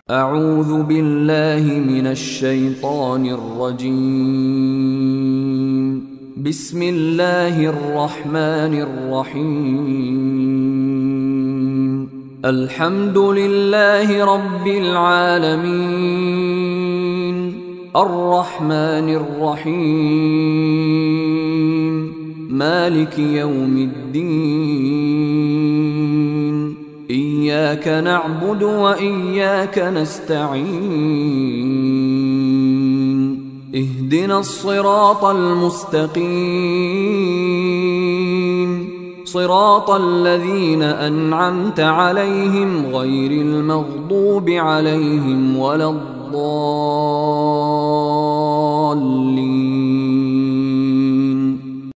أعوذ بالله من الشيطان الرجيم بسم الله الرحمن الرحيم الحمد لله رب العالمين الرحمن الرحيم مالك يوم الدين إياك نعبد وإياك نستعين اهدنا الصراط المستقيم صراط الذين أنعمت عليهم غير المغضوب عليهم ولا الضالين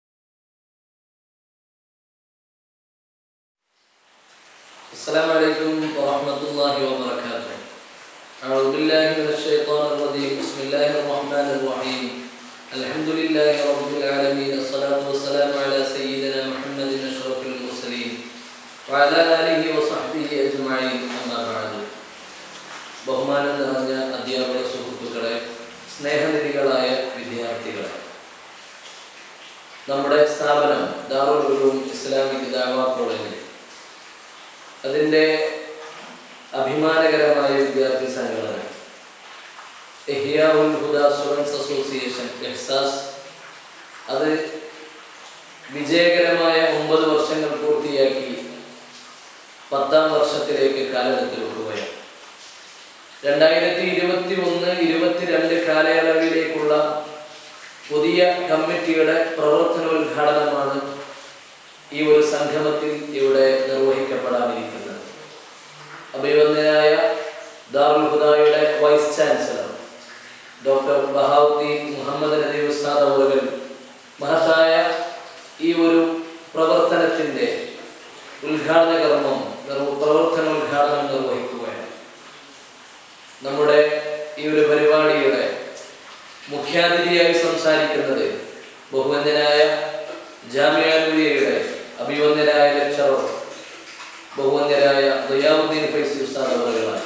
السلام عليكم ورحمة الله وبركاته أعوذ بالله من الشيطان الرجيم بسم الله الرحمن الرحيم الحمد لله رب العالمين الصلاة والسلام على سيدنا محمد أشرف المرسلين وعلى آله وصحبه أجمعين أما بعد ബഹുമാനം നിറഞ്ഞ അധ്യാപക സുഹൃത്തുക്കളെ സ്നേഹനിധികളായ വിദ്യാർത്ഥികളെ നമ്മുടെ സ്ഥാപനം ദാറുൽ ഉലൂം ഇസ്ലാമിക് ദാവ കോളേജ് അതിൻ്റെ അഭിമാനകരമായ വിദ്യാർത്ഥി സംഘടന എഹിയാവുൽ ഹുദ സ്റ്റുഡൻസ് അസോസിയേഷൻ എഹ്സാസ് അത് വിജയകരമായ ഒമ്പത് വർഷങ്ങൾ പൂർത്തിയാക്കി പത്താം വർഷത്തിലേക്ക് കാലെടുത്ത് വെക്കുകയാണ് രണ്ടായിരത്തി ഇരുപത്തി ഒന്ന് ഇരുപത്തിരണ്ട് കാലയളവിലേക്കുള്ള പുതിയ കമ്മിറ്റിയുടെ പ്രവർത്തനോദ്ഘാടനമാണ് ഈ ഒരു സംഗമത്തിൽ ഇവിടെ നിർവഹിക്കപ്പെടാനിരിക്കുന്നത് അഭിവന്ദനായ ദാറുൽ ഹുദായുടെ vice chancellor doctor Bahauddin Muhammad Nadeer ഉസ്താദ് അവറുകൾ മഹത്തായ ഈ ഒരു പ്രവർത്തനത്തിൻ്റെ ഉദ്ഘാടന കർമ്മം നിർവ- പ്രവർത്തന ഉദ്ഘാടനം നിർവഹിക്കുകയാണ് നമ്മുടെ ഈ ഒരു പരിപാടിയുടെ മുഖ്യാതിഥിയായി സംസാരിക്കുന്നത് ബഹുവന്ദനായ ജാമ്യാനുവിയുടെ അഭിവന്ദനായ ലെക്ചറർ ബഹുവന്ദനായ ദയാവുദ്ദീൻ ഫൈസി ഉസ്താദ് അവറുകളാണ്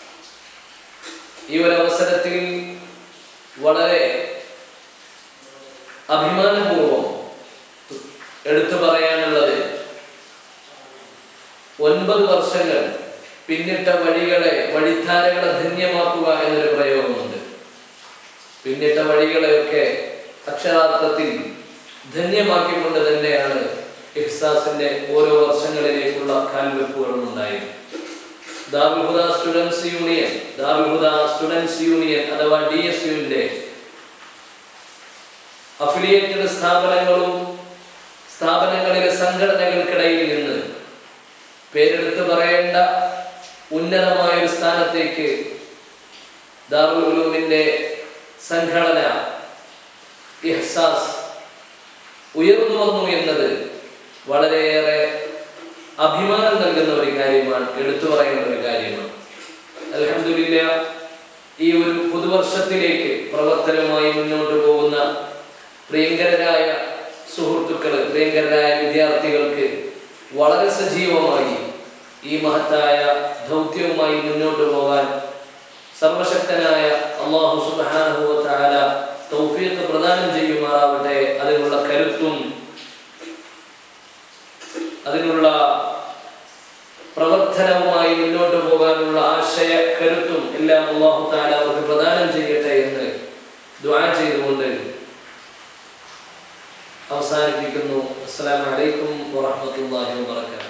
ഈ ഒരു അവസരത്തിൽ വളരെ അഭിമാനപൂർവം എടുത്തു പറയാനുള്ളത് ഒൻപത് വർഷങ്ങൾ പിന്നിട്ട വഴികളെ വഴിത്താരകളെ ധന്യമാക്കുക എന്നൊരു പ്രയോഗമുണ്ട് പിന്നിട്ട വഴികളെയൊക്കെ അക്ഷരാർത്ഥത്തിൽ ധന്യമാക്കിക്കൊണ്ട് തന്നെയാണ് ഇഹ്സാസിന്റെ ഓരോ വർഷങ്ങളിലേക്കുള്ള കാൽവെപ്പുകളും ഉണ്ടായത് Darul Huda students union Darul Huda students union അഥവാ ഡി എസ് യുവിന്റെ അഫിലിയേറ്റഡ് സ്ഥാപനങ്ങളും സ്ഥാപനങ്ങളിലെ സംഘടനകൾക്കിടയിൽ നിന്ന് പേരെടുത്ത് പറയേണ്ട ഉന്നതമായ ഒരു സ്ഥാനത്തേക്ക് ദാറുൽ ഉലൂമിന്റെ സംഘടന ഇഹ്സാസ് ഉയർന്നു വന്നു എന്നത് വളരെയേറെ അഭിമാനം നൽകുന്ന ഒരു കാര്യമാണ് എടുത്തു പറയുന്ന ഒരു കാര്യമാണ് അലഹമില്ല ഈ ഒരു പുതുവർഷത്തിലേക്ക് പ്രവർത്തനവുമായി മുന്നോട്ട് പോകുന്ന പ്രിയങ്കരരായ സുഹൃത്തുക്കൾ പ്രിയങ്കരരായ വിദ്യാർത്ഥികൾക്ക് വളരെ സജീവമായി ഈ മഹത്തായ ദൗത്യവുമായി മുന്നോട്ട് പോകാൻ സർവശക്തനായ അള്ളാഹു സുബ്ഹാനഹു വ തആല തൗഫീഖ് പ്രദാനം ചെയ്യുമാറാവട്ടെ അതിനുള്ള കരുത്തും അതിനുള്ള പ്രവർത്തനവുമായി മുന്നോട്ട് പോകാനുള്ള ആശയ കരുത്തും എല്ലാം അള്ളാഹു താല അവർക്ക് പ്രദാനം ചെയ്യട്ടെ എന്ന് ദ്വാ ചെയ്തുകൊണ്ട് അവസാനിപ്പിക്കുന്നു അസ്സലാമു അലൈക്കും വറഹ്മത്തുള്ളാഹി വബറകാതുഹു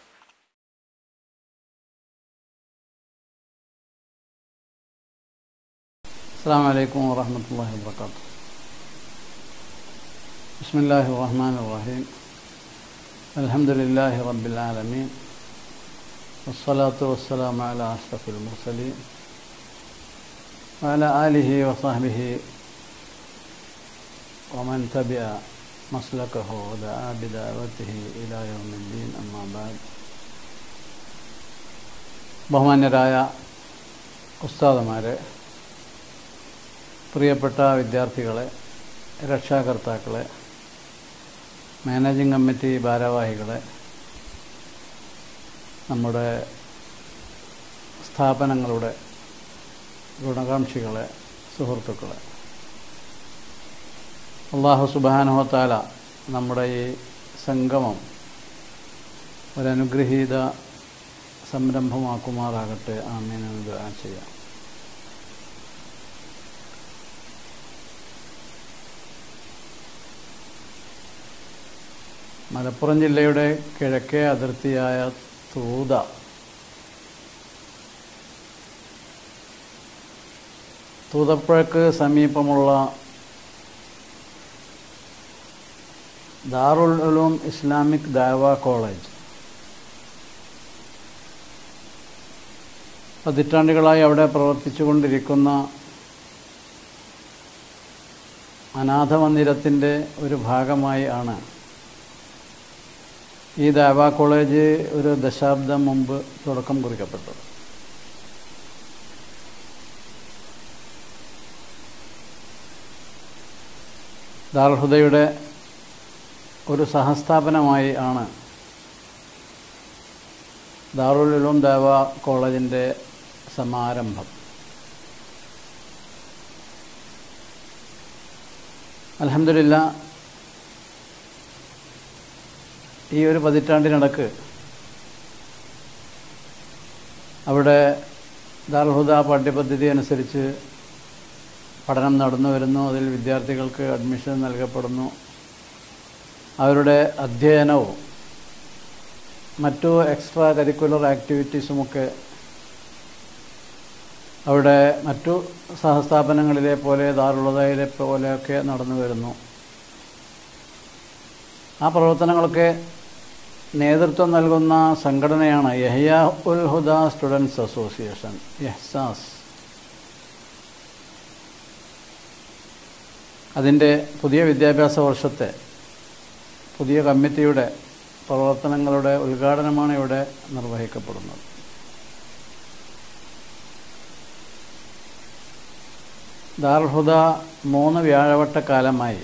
السلام عليكم ورحمة الله وبركاته بسم الله الرحمن الرحيم الحمد لله رب العالمين والصلاة والسلام على أشرف المرسلين وعلى آله وصحبه ومن تبع مسلكه ودعا بدعوته إلى يوم الدين أما بعد ബഹുമാന്യരായ ഉസ്താദമാരെ പ്രിയപ്പെട്ട വിദ്യാർത്ഥികളെ രക്ഷാകർത്താക്കളെ മാനേജിംഗ് കമ്മിറ്റി ഭാരവാഹികളെ നമ്മുടെ സ്ഥാപനങ്ങളുടെ ഗുണകാംക്ഷികളെ സുഹൃത്തുക്കളെ അള്ളാഹു സുബാനുഹത്താല നമ്മുടെ ഈ സംഗമം ഒരനുഗ്രഹീത സംരംഭമാക്കുമാറാകട്ടെ ആമീനെന്ന് ദുആ ചെയ്യാം മലപ്പുറം ജില്ലയുടെ കിഴക്കേ അതിർത്തിയായ തൂത തൂതപ്പുഴക്ക് സമീപമുള്ള ദാറുൽ ഉലൂം ഇസ്ലാമിക് ദാവ കോളേജ് പതിറ്റാണ്ടുകളായി അവിടെ പ്രവർത്തിച്ചു കൊണ്ടിരിക്കുന്ന അനാഥ മന്ദിരത്തിൻ്റെ ഒരു ഭാഗമായി ആണ് ഈ ദാവ കോളേജ് ഒരു ദശാബ്ദം മുമ്പ് തുടക്കം കുറിക്കപ്പെട്ടത് ദാർഹുദയുടെ ഒരു സഹസ്ഥാപനമായി ആണ് ദാറുൽ ഉലൂം ദേവ കോളേജിൻ്റെ സമാരംഭം അലഹമില്ല ഈ ഒരു പതിറ്റാണ്ടിനിടക്ക് അവിടെ ദാർഹുദ പാഠ്യപദ്ധതി അനുസരിച്ച് പഠനം നടന്നു വരുന്നു അതിൽ വിദ്യാർത്ഥികൾക്ക് അഡ്മിഷൻ നൽകപ്പെടുന്നു അവരുടെ അധ്യയനവും മറ്റു എക്സ്ട്രാ കരിക്കുലർ ആക്ടിവിറ്റീസുമൊക്കെ അവിടെ മറ്റു സഹസ്ഥാപനങ്ങളിലെ പോലെ ദാറുള്ളതയിലെ പോലെയൊക്കെ നടന്നു വരുന്നു ആ പ്രവർത്തനങ്ങളൊക്കെ നേതൃത്വം നൽകുന്ന സംഘടനയാണ് യഹ്യ ഉൽ ഹുദ സ്റ്റുഡൻസ് അസോസിയേഷൻ യഹ്സാസ് അതിൻ്റെ പുതിയ വിദ്യാഭ്യാസ വർഷത്തെ പുതിയ കമ്മിറ്റിയുടെ പ്രവർത്തനങ്ങളുടെ ഉദ്ഘാടനമാണ് ഇവിടെ നിർവഹിക്കപ്പെടുന്നത് ദാർഹുദ മൂന്ന് വ്യാഴവട്ടക്കാലമായി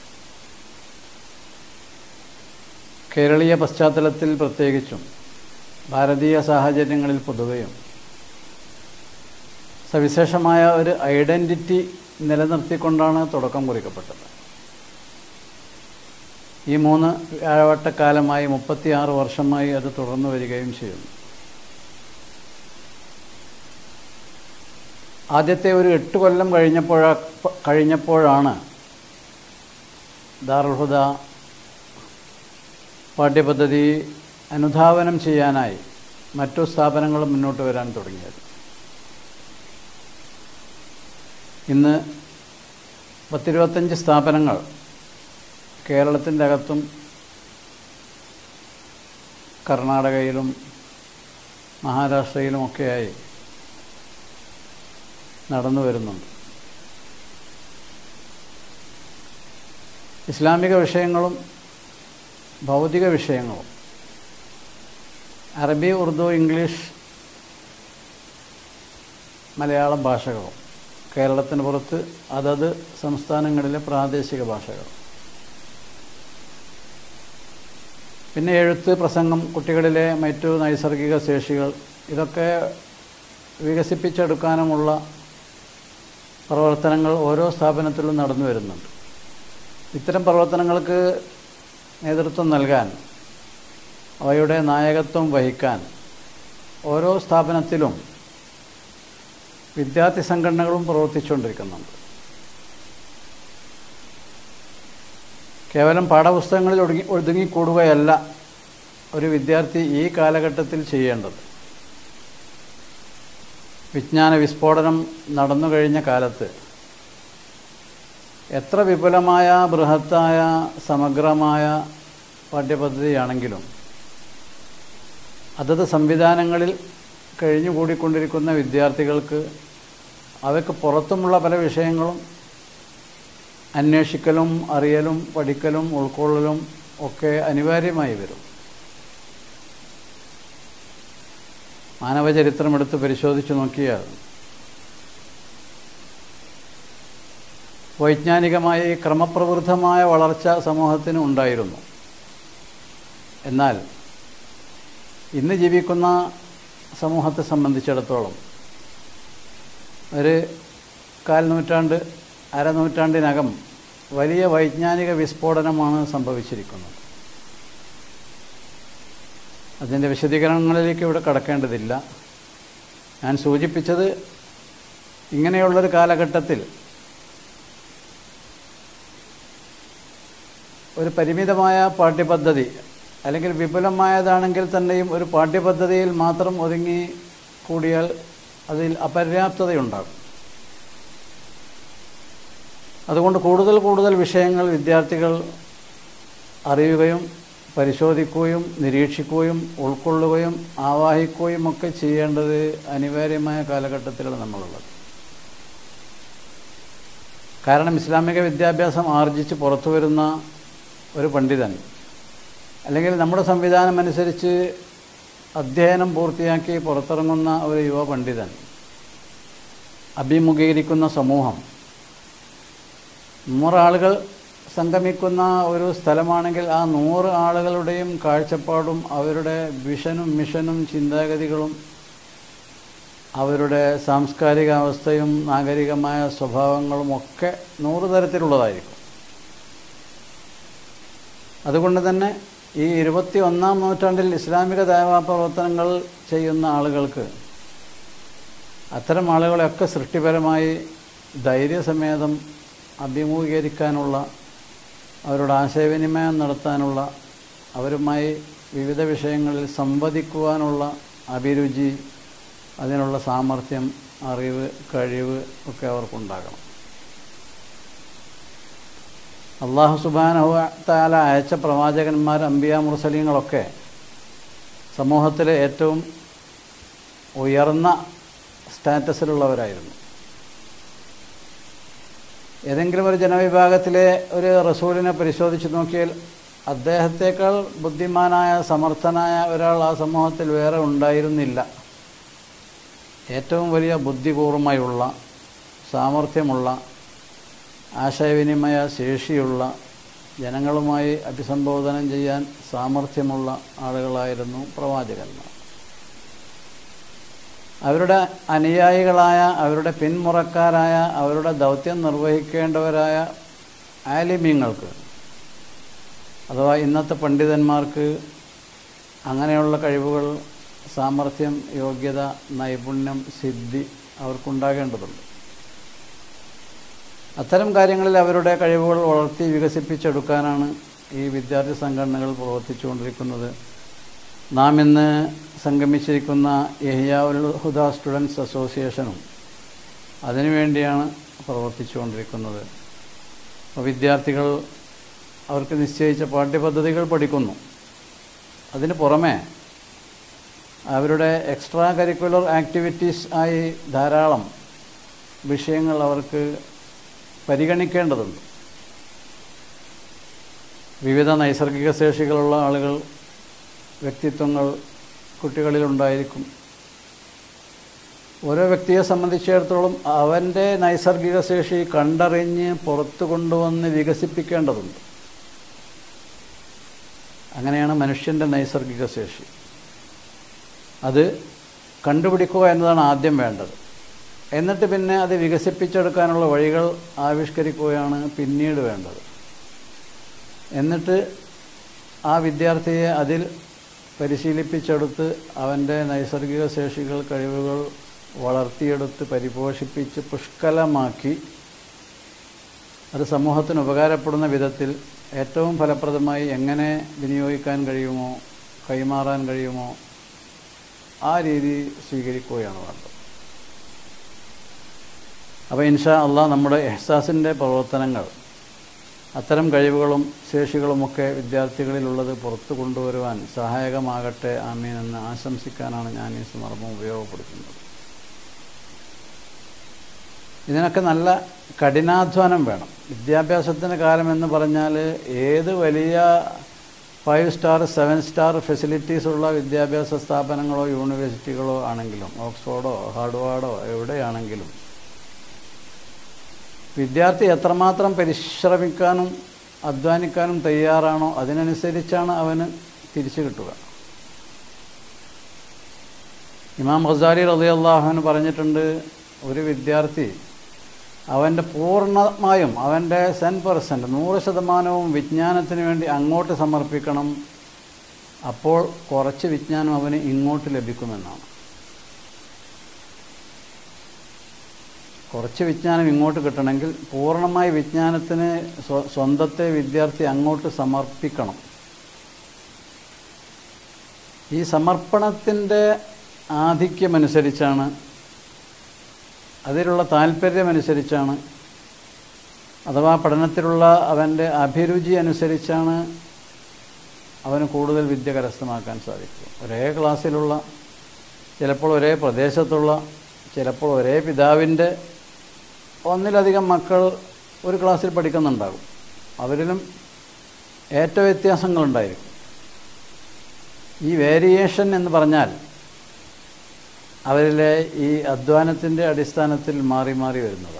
കേരളീയ പശ്ചാത്തലത്തിൽ പ്രത്യേകിച്ചും ഭാരതീയ സാഹചര്യങ്ങളിൽ പൊതുവെയും സവിശേഷമായ ഒരു ഐഡൻറ്റിറ്റി നിലനിർത്തിക്കൊണ്ടാണ് തുടക്കം കുറിക്കപ്പെട്ടത് ഈ മൂന്ന് വ്യാഴവട്ടക്കാലമായി മുപ്പത്തിയാറ് വർഷമായി അത് തുടർന്നു വരികയും ചെയ്യുന്നു ആദ്യത്തെ ഒരു എട്ട് കൊല്ലം കഴിഞ്ഞപ്പോഴാ കഴിഞ്ഞപ്പോഴാണ് ദാറുൽഹുദ പാഠ്യപദ്ധതി അനുധാവനം ചെയ്യാനായി മറ്റു സ്ഥാപനങ്ങളും മുന്നോട്ട് വരാൻ തുടങ്ങിയത് ഇന്ന് പത്തിരുപത്തഞ്ച് സ്ഥാപനങ്ങൾ കേരളത്തിൻ്റെ അകത്തും കർണാടകയിലും മഹാരാഷ്ട്രയിലുമൊക്കെയായി നടന്നു വരുന്നുണ്ട് ഇസ്ലാമിക വിഷയങ്ങളും ഭൗതിക വിഷയങ്ങളും അറബി ഉറുദു ഇംഗ്ലീഷ് മലയാളം ഭാഷകളും കേരളത്തിന് പുറത്ത് അതത് സംസ്ഥാനങ്ങളിലെ പ്രാദേശിക ഭാഷകൾ പിന്നെ എഴുത്ത് പ്രസംഗം കുട്ടികളിലെ മറ്റു നൈസർഗിക ശേഷികൾ ഇതൊക്കെ വികസിപ്പിച്ചെടുക്കാനുമുള്ള പ്രവർത്തനങ്ങൾ ഓരോ സ്ഥാപനത്തിലും നടന്നു വരുന്നുണ്ട് ഇത്തരം പ്രവർത്തനങ്ങൾക്ക് നേതൃത്വം നൽകാൻ അവയുടെ നായകത്വം വഹിക്കാൻ ഓരോ സ്ഥാപനത്തിലും വിദ്യാർത്ഥി സംഘടനകളും പ്രവർത്തിച്ചുകൊണ്ടിരിക്കുന്നുണ്ട് കേവലം പാഠപുസ്തകങ്ങളിൽ ഒടുങ്ങി ഒതുങ്ങിക്കൂടുകയല്ല ഒരു വിദ്യാർത്ഥി ഈ കാലഘട്ടത്തിൽ ചെയ്യേണ്ടത് വിജ്ഞാന വിസ്ഫോടനം നടന്നു കഴിഞ്ഞ കാലത്ത് എത്ര വിപുലമായ ബൃഹത്തായ സമഗ്രമായ പാഠ്യപദ്ധതിയാണെങ്കിലും അതത് സംവിധാനങ്ങളിൽ കഴിഞ്ഞുകൂടിക്കൊണ്ടിരിക്കുന്ന വിദ്യാർത്ഥികൾക്ക് അവയ്ക്ക് പുറത്തുമുള്ള പല വിഷയങ്ങളും അന്വേഷിക്കലും അറിയലും പഠിക്കലും ഉൾക്കൊള്ളലും ഒക്കെ അനിവാര്യമായി വരും മാനവചരിത്രം എടുത്ത് പരിശോധിച്ചു നോക്കിയാൽ വൈജ്ഞാനികമായി ക്രമപ്രവൃദ്ധമായ വളർച്ച സമൂഹത്തിന് ഉണ്ടായിരുന്നു എന്നാൽ ഇന്ന് ജീവിക്കുന്ന സമൂഹത്തെ സംബന്ധിച്ചിടത്തോളം ഒരു കാൽ നൂറ്റാണ്ട് അരനൂറ്റാണ്ടിനകം വലിയ വൈജ്ഞാനിക വിസ്ഫോടനമാണ് സംഭവിച്ചിരിക്കുന്നത് അതിൻ്റെ വിശദീകരണങ്ങളിലേക്ക് ഇവിടെ കടക്കേണ്ടതില്ല ഞാൻ സൂചിപ്പിച്ചത് ഇങ്ങനെയുള്ളൊരു കാലഘട്ടത്തിൽ ഒരു പരിമിതമായ പാഠ്യപദ്ധതി അല്ലെങ്കിൽ വിപുലമായതാണെങ്കിൽ തന്നെയും ഒരു പാഠ്യപദ്ധതിയിൽ മാത്രം ഒതുങ്ങി കൂടിയാൽ അതിൽ അപര്യാപ്തതയുണ്ടാകും അതുകൊണ്ട് കൂടുതൽ കൂടുതൽ വിഷയങ്ങൾ വിദ്യാർത്ഥികൾ അറിയുകയും പരിശോധിക്കുകയും നിരീക്ഷിക്കുകയും ഉൾക്കൊള്ളുകയും ആവാഹിക്കുകയും ഒക്കെ ചെയ്യേണ്ടത് അനിവാര്യമായ കാലഘട്ടത്തിലാണ് നമ്മളുള്ളത് കാരണം ഇസ്ലാമിക വിദ്യാഭ്യാസം ആർജിച്ച് പുറത്തു വരുന്ന ഒരു പണ്ഡിതൻ അല്ലെങ്കിൽ നമ്മുടെ സംവിധാനം അനുസരിച്ച് അധ്യയനം പൂർത്തിയാക്കി പുറത്തിറങ്ങുന്ന ഒരു യുവ പണ്ഡിതൻ അഭിമുഖീകരിക്കുന്ന സമൂഹം നൂറാളുകൾ സംഗമിക്കുന്ന ഒരു സ്ഥലമാണെങ്കിൽ ആ നൂറ് ആളുകളുടെയും കാഴ്ചപ്പാടും അവരുടെ വിഷനും മിഷനും ചിന്താഗതികളും അവരുടെ സാംസ്കാരിക അവസ്ഥയും നാഗരികമായ സ്വഭാവങ്ങളും ഒക്കെ നൂറ് തരത്തിലുള്ളതായിരിക്കും അതുകൊണ്ട് തന്നെ ഈ ഇരുപത്തി ഒന്നാം നൂറ്റാണ്ടിൽ ഇസ്ലാമിക ദേവാ പ്രവർത്തനങ്ങൾ ചെയ്യുന്ന ആളുകൾക്ക് അത്തരം ആളുകളെയൊക്കെ സൃഷ്ടിപരമായി ധൈര്യസമേതം അഭിമുഖീകരിക്കാനുള്ള അവരുടെ ആശയവിനിമയം നടത്താനുള്ള അവരുമായി വിവിധ വിഷയങ്ങളിൽ സംവദിക്കുവാനുള്ള അഭിരുചി അതിനുള്ള സാമർഥ്യം അറിവ് കഴിവ് ഒക്കെ അവർക്കുണ്ടാകണം അള്ളാഹു സുബാനഹു താല അയച്ച പ്രവാചകന്മാർ അംബിയ മുർസലീങ്ങളൊക്കെ സമൂഹത്തിലെ ഏറ്റവും ഉയർന്ന സ്റ്റാറ്റസിലുള്ളവരായിരുന്നു ഏതെങ്കിലും ഒരു ജനവിഭാഗത്തിലെ ഒരു റസൂലിനെ പരിശോധിച്ച് നോക്കിയാൽ അദ്ദേഹത്തേക്കാൾ ബുദ്ധിമാനായ സമർത്ഥനായ ഒരാൾ ആ സമൂഹത്തിൽ വേറെ ഉണ്ടായിരുന്നില്ല ഏറ്റവും വലിയ ബുദ്ധിപൂർവമായുള്ള സാമർഥ്യമുള്ള ആശയവിനിമയ ശേഷിയുള്ള ജനങ്ങളുമായി അഭിസംബോധന ചെയ്യാൻ സാമർഥ്യമുള്ള ആളുകളായിരുന്നു പ്രവാചകന്മാർ അവരുടെ അനുയായികളായ അവരുടെ പിന്മുറക്കാരായ അവരുടെ ദൗത്യം നിർവഹിക്കേണ്ടവരായ ആലിമ്യങ്ങൾക്ക് അഥവാ ഇന്നത്തെ പണ്ഡിതന്മാർക്ക് അങ്ങനെയുള്ള കഴിവുകൾ സാമർഥ്യം യോഗ്യത നൈപുണ്യം സിദ്ധി അവർക്കുണ്ടാകേണ്ടതുണ്ട് അത്തരം കാര്യങ്ങളിൽ അവരുടെ കഴിവുകൾ വളർത്തി വികസിപ്പിച്ചെടുക്കാനാണ് ഈ വിദ്യാർത്ഥി സംഘടനകൾ പ്രവർത്തിച്ചുകൊണ്ടിരിക്കുന്നത് നാം ഇന്ന് സംഗമിച്ചിരിക്കുന്ന യഹിയാവുൽ ഹുദ സ്റ്റുഡൻസ് അസോസിയേഷനും അതിനുവേണ്ടിയാണ് പ്രവർത്തിച്ചുകൊണ്ടിരിക്കുന്നത് അപ്പോൾ വിദ്യാർത്ഥികൾ അവർക്ക് നിശ്ചയിച്ച പാഠ്യപദ്ധതികൾ പഠിക്കുന്നു അതിന് പുറമെ അവരുടെ എക്സ്ട്രാ കരിക്കുലർ ആക്ടിവിറ്റീസ് ആയി ധാരാളം വിഷയങ്ങൾ അവർക്ക് പരിഗണിക്കേണ്ടതുണ്ട് വിവിധ നൈസർഗിക ശേഷികളുള്ള ആളുകൾ വ്യക്തിത്വങ്ങൾ കുട്ടികളിലുണ്ടായിരിക്കും ഓരോ വ്യക്തിയെ സംബന്ധിച്ചിടത്തോളം അവൻ്റെ നൈസർഗിക ശേഷി കണ്ടറിഞ്ഞ് പുറത്തു കൊണ്ടുവന്ന് വികസിപ്പിക്കേണ്ടതുണ്ട് അങ്ങനെയാണ് മനുഷ്യൻ്റെ നൈസർഗിക ശേഷി അത് കണ്ടുപിടിക്കുക എന്നതാണ് ആദ്യം വേണ്ടത് എന്നിട്ട് പിന്നെ അത് വികസിപ്പിച്ചെടുക്കാനുള്ള വഴികൾ ആവിഷ്കരിക്കുകയാണ് പിന്നീട് വേണ്ടത് എന്നിട്ട് ആ വിദ്യാർത്ഥിയെ അതിൽ പരിശീലിപ്പിച്ചെടുത്ത് അവൻ്റെ നൈസർഗിക ശേഷികൾ കഴിവുകൾ വളർത്തിയെടുത്ത് പരിപോഷിപ്പിച്ച് പുഷ്കലമാക്കി അത് സമൂഹത്തിന് ഉപകാരപ്പെടുന്ന വിധത്തിൽ ഏറ്റവും ഫലപ്രദമായി എങ്ങനെ വിനിയോഗിക്കാൻ കഴിയുമോ കൈമാറാൻ കഴിയുമോ ആ രീതി സ്വീകരിക്കുകയാണ് വേണ്ടത് അപ്പോൾ ഇൻഷാ അള്ളാഹ് നമ്മുടെ എഹ്സാസിൻ്റെ പ്രവർത്തനങ്ങൾ അത്തരം കഴിവുകളും ശേഷികളുമൊക്കെ വിദ്യാർത്ഥികളിലുള്ളത് പുറത്തു കൊണ്ടുവരുവാൻ സഹായകമാകട്ടെ ആമീൻ എന്ന് ആശംസിക്കാനാണ് ഞാൻ ഈ സന്ദർഭം ഉപയോഗപ്പെടുത്തുന്നത് ഇതിനൊക്കെ നല്ല കഠിനാധ്വാനം വേണം വിദ്യാഭ്യാസത്തിന് കാലം എന്ന് പറഞ്ഞാൽ ഏത് വലിയ five star seven star facilities ഉള്ള വിദ്യാഭ്യാസ സ്ഥാപനങ്ങളോ യൂണിവേഴ്സിറ്റികളോ ആണെങ്കിലും ഓക്സ്ഫോർഡോ ഹാർഡ്വാർഡോ എവിടെയാണെങ്കിലും വിദ്യാർത്ഥി എത്രമാത്രം പരിശ്രമിക്കാനും അധ്വാനിക്കാനും തയ്യാറാണോ അതിനനുസരിച്ചാണ് അവന് തിരിച്ചു കിട്ടുക ഇമാം ഖസാലി റളിയല്ലാഹുവിന് പറഞ്ഞിട്ടുണ്ട് ഒരു വിദ്യാർത്ഥി അവൻ്റെ പൂർണ്ണമായും അവൻ്റെ സെൻ പെർസെൻറ്റ് നൂറ് ശതമാനവും വിജ്ഞാനത്തിന് വേണ്ടി അങ്ങോട്ട് സമർപ്പിക്കണം അപ്പോൾ കുറച്ച് വിജ്ഞാനം അവന് ഇങ്ങോട്ട് ലഭിക്കുമെന്നാണ് കുറച്ച് വിജ്ഞാനം ഇങ്ങോട്ട് കിട്ടണമെങ്കിൽ പൂർണ്ണമായി വിജ്ഞാനത്തിന് സ്വ- സ്വന്തത്തെ വിദ്യാർത്ഥി അങ്ങോട്ട് സമർപ്പിക്കണം ഈ സമർപ്പണത്തിൻ്റെ ആധിക്യമനുസരിച്ചാണ് അതിലുള്ള താല്പര്യമനുസരിച്ചാണ് അഥവാ പഠനത്തിലുള്ള അവൻ്റെ അഭിരുചി അനുസരിച്ചാണ് അവന് കൂടുതൽ വിദ്യ കരസ്ഥമാക്കാൻ സാധിക്കും ഒരേ ക്ലാസ്സിലുള്ള ചിലപ്പോൾ ഒരേ പ്രദേശത്തുള്ള ചിലപ്പോൾ ഒരേ പിതാവിൻ്റെ ഒന്നിലധികം മക്കൾ ഒരു ക്ലാസ്സിൽ പഠിക്കുന്നുണ്ടാകും അവരിലും ഏറ്റ വ്യത്യാസങ്ങളുണ്ടായിരിക്കും ഈ വേരിയേഷൻ എന്ന് പറഞ്ഞാൽ അവരിലെ ഈ അധ്വാനത്തിൻ്റെ അടിസ്ഥാനത്തിൽ മാറി മാറി വരുന്നതാണ്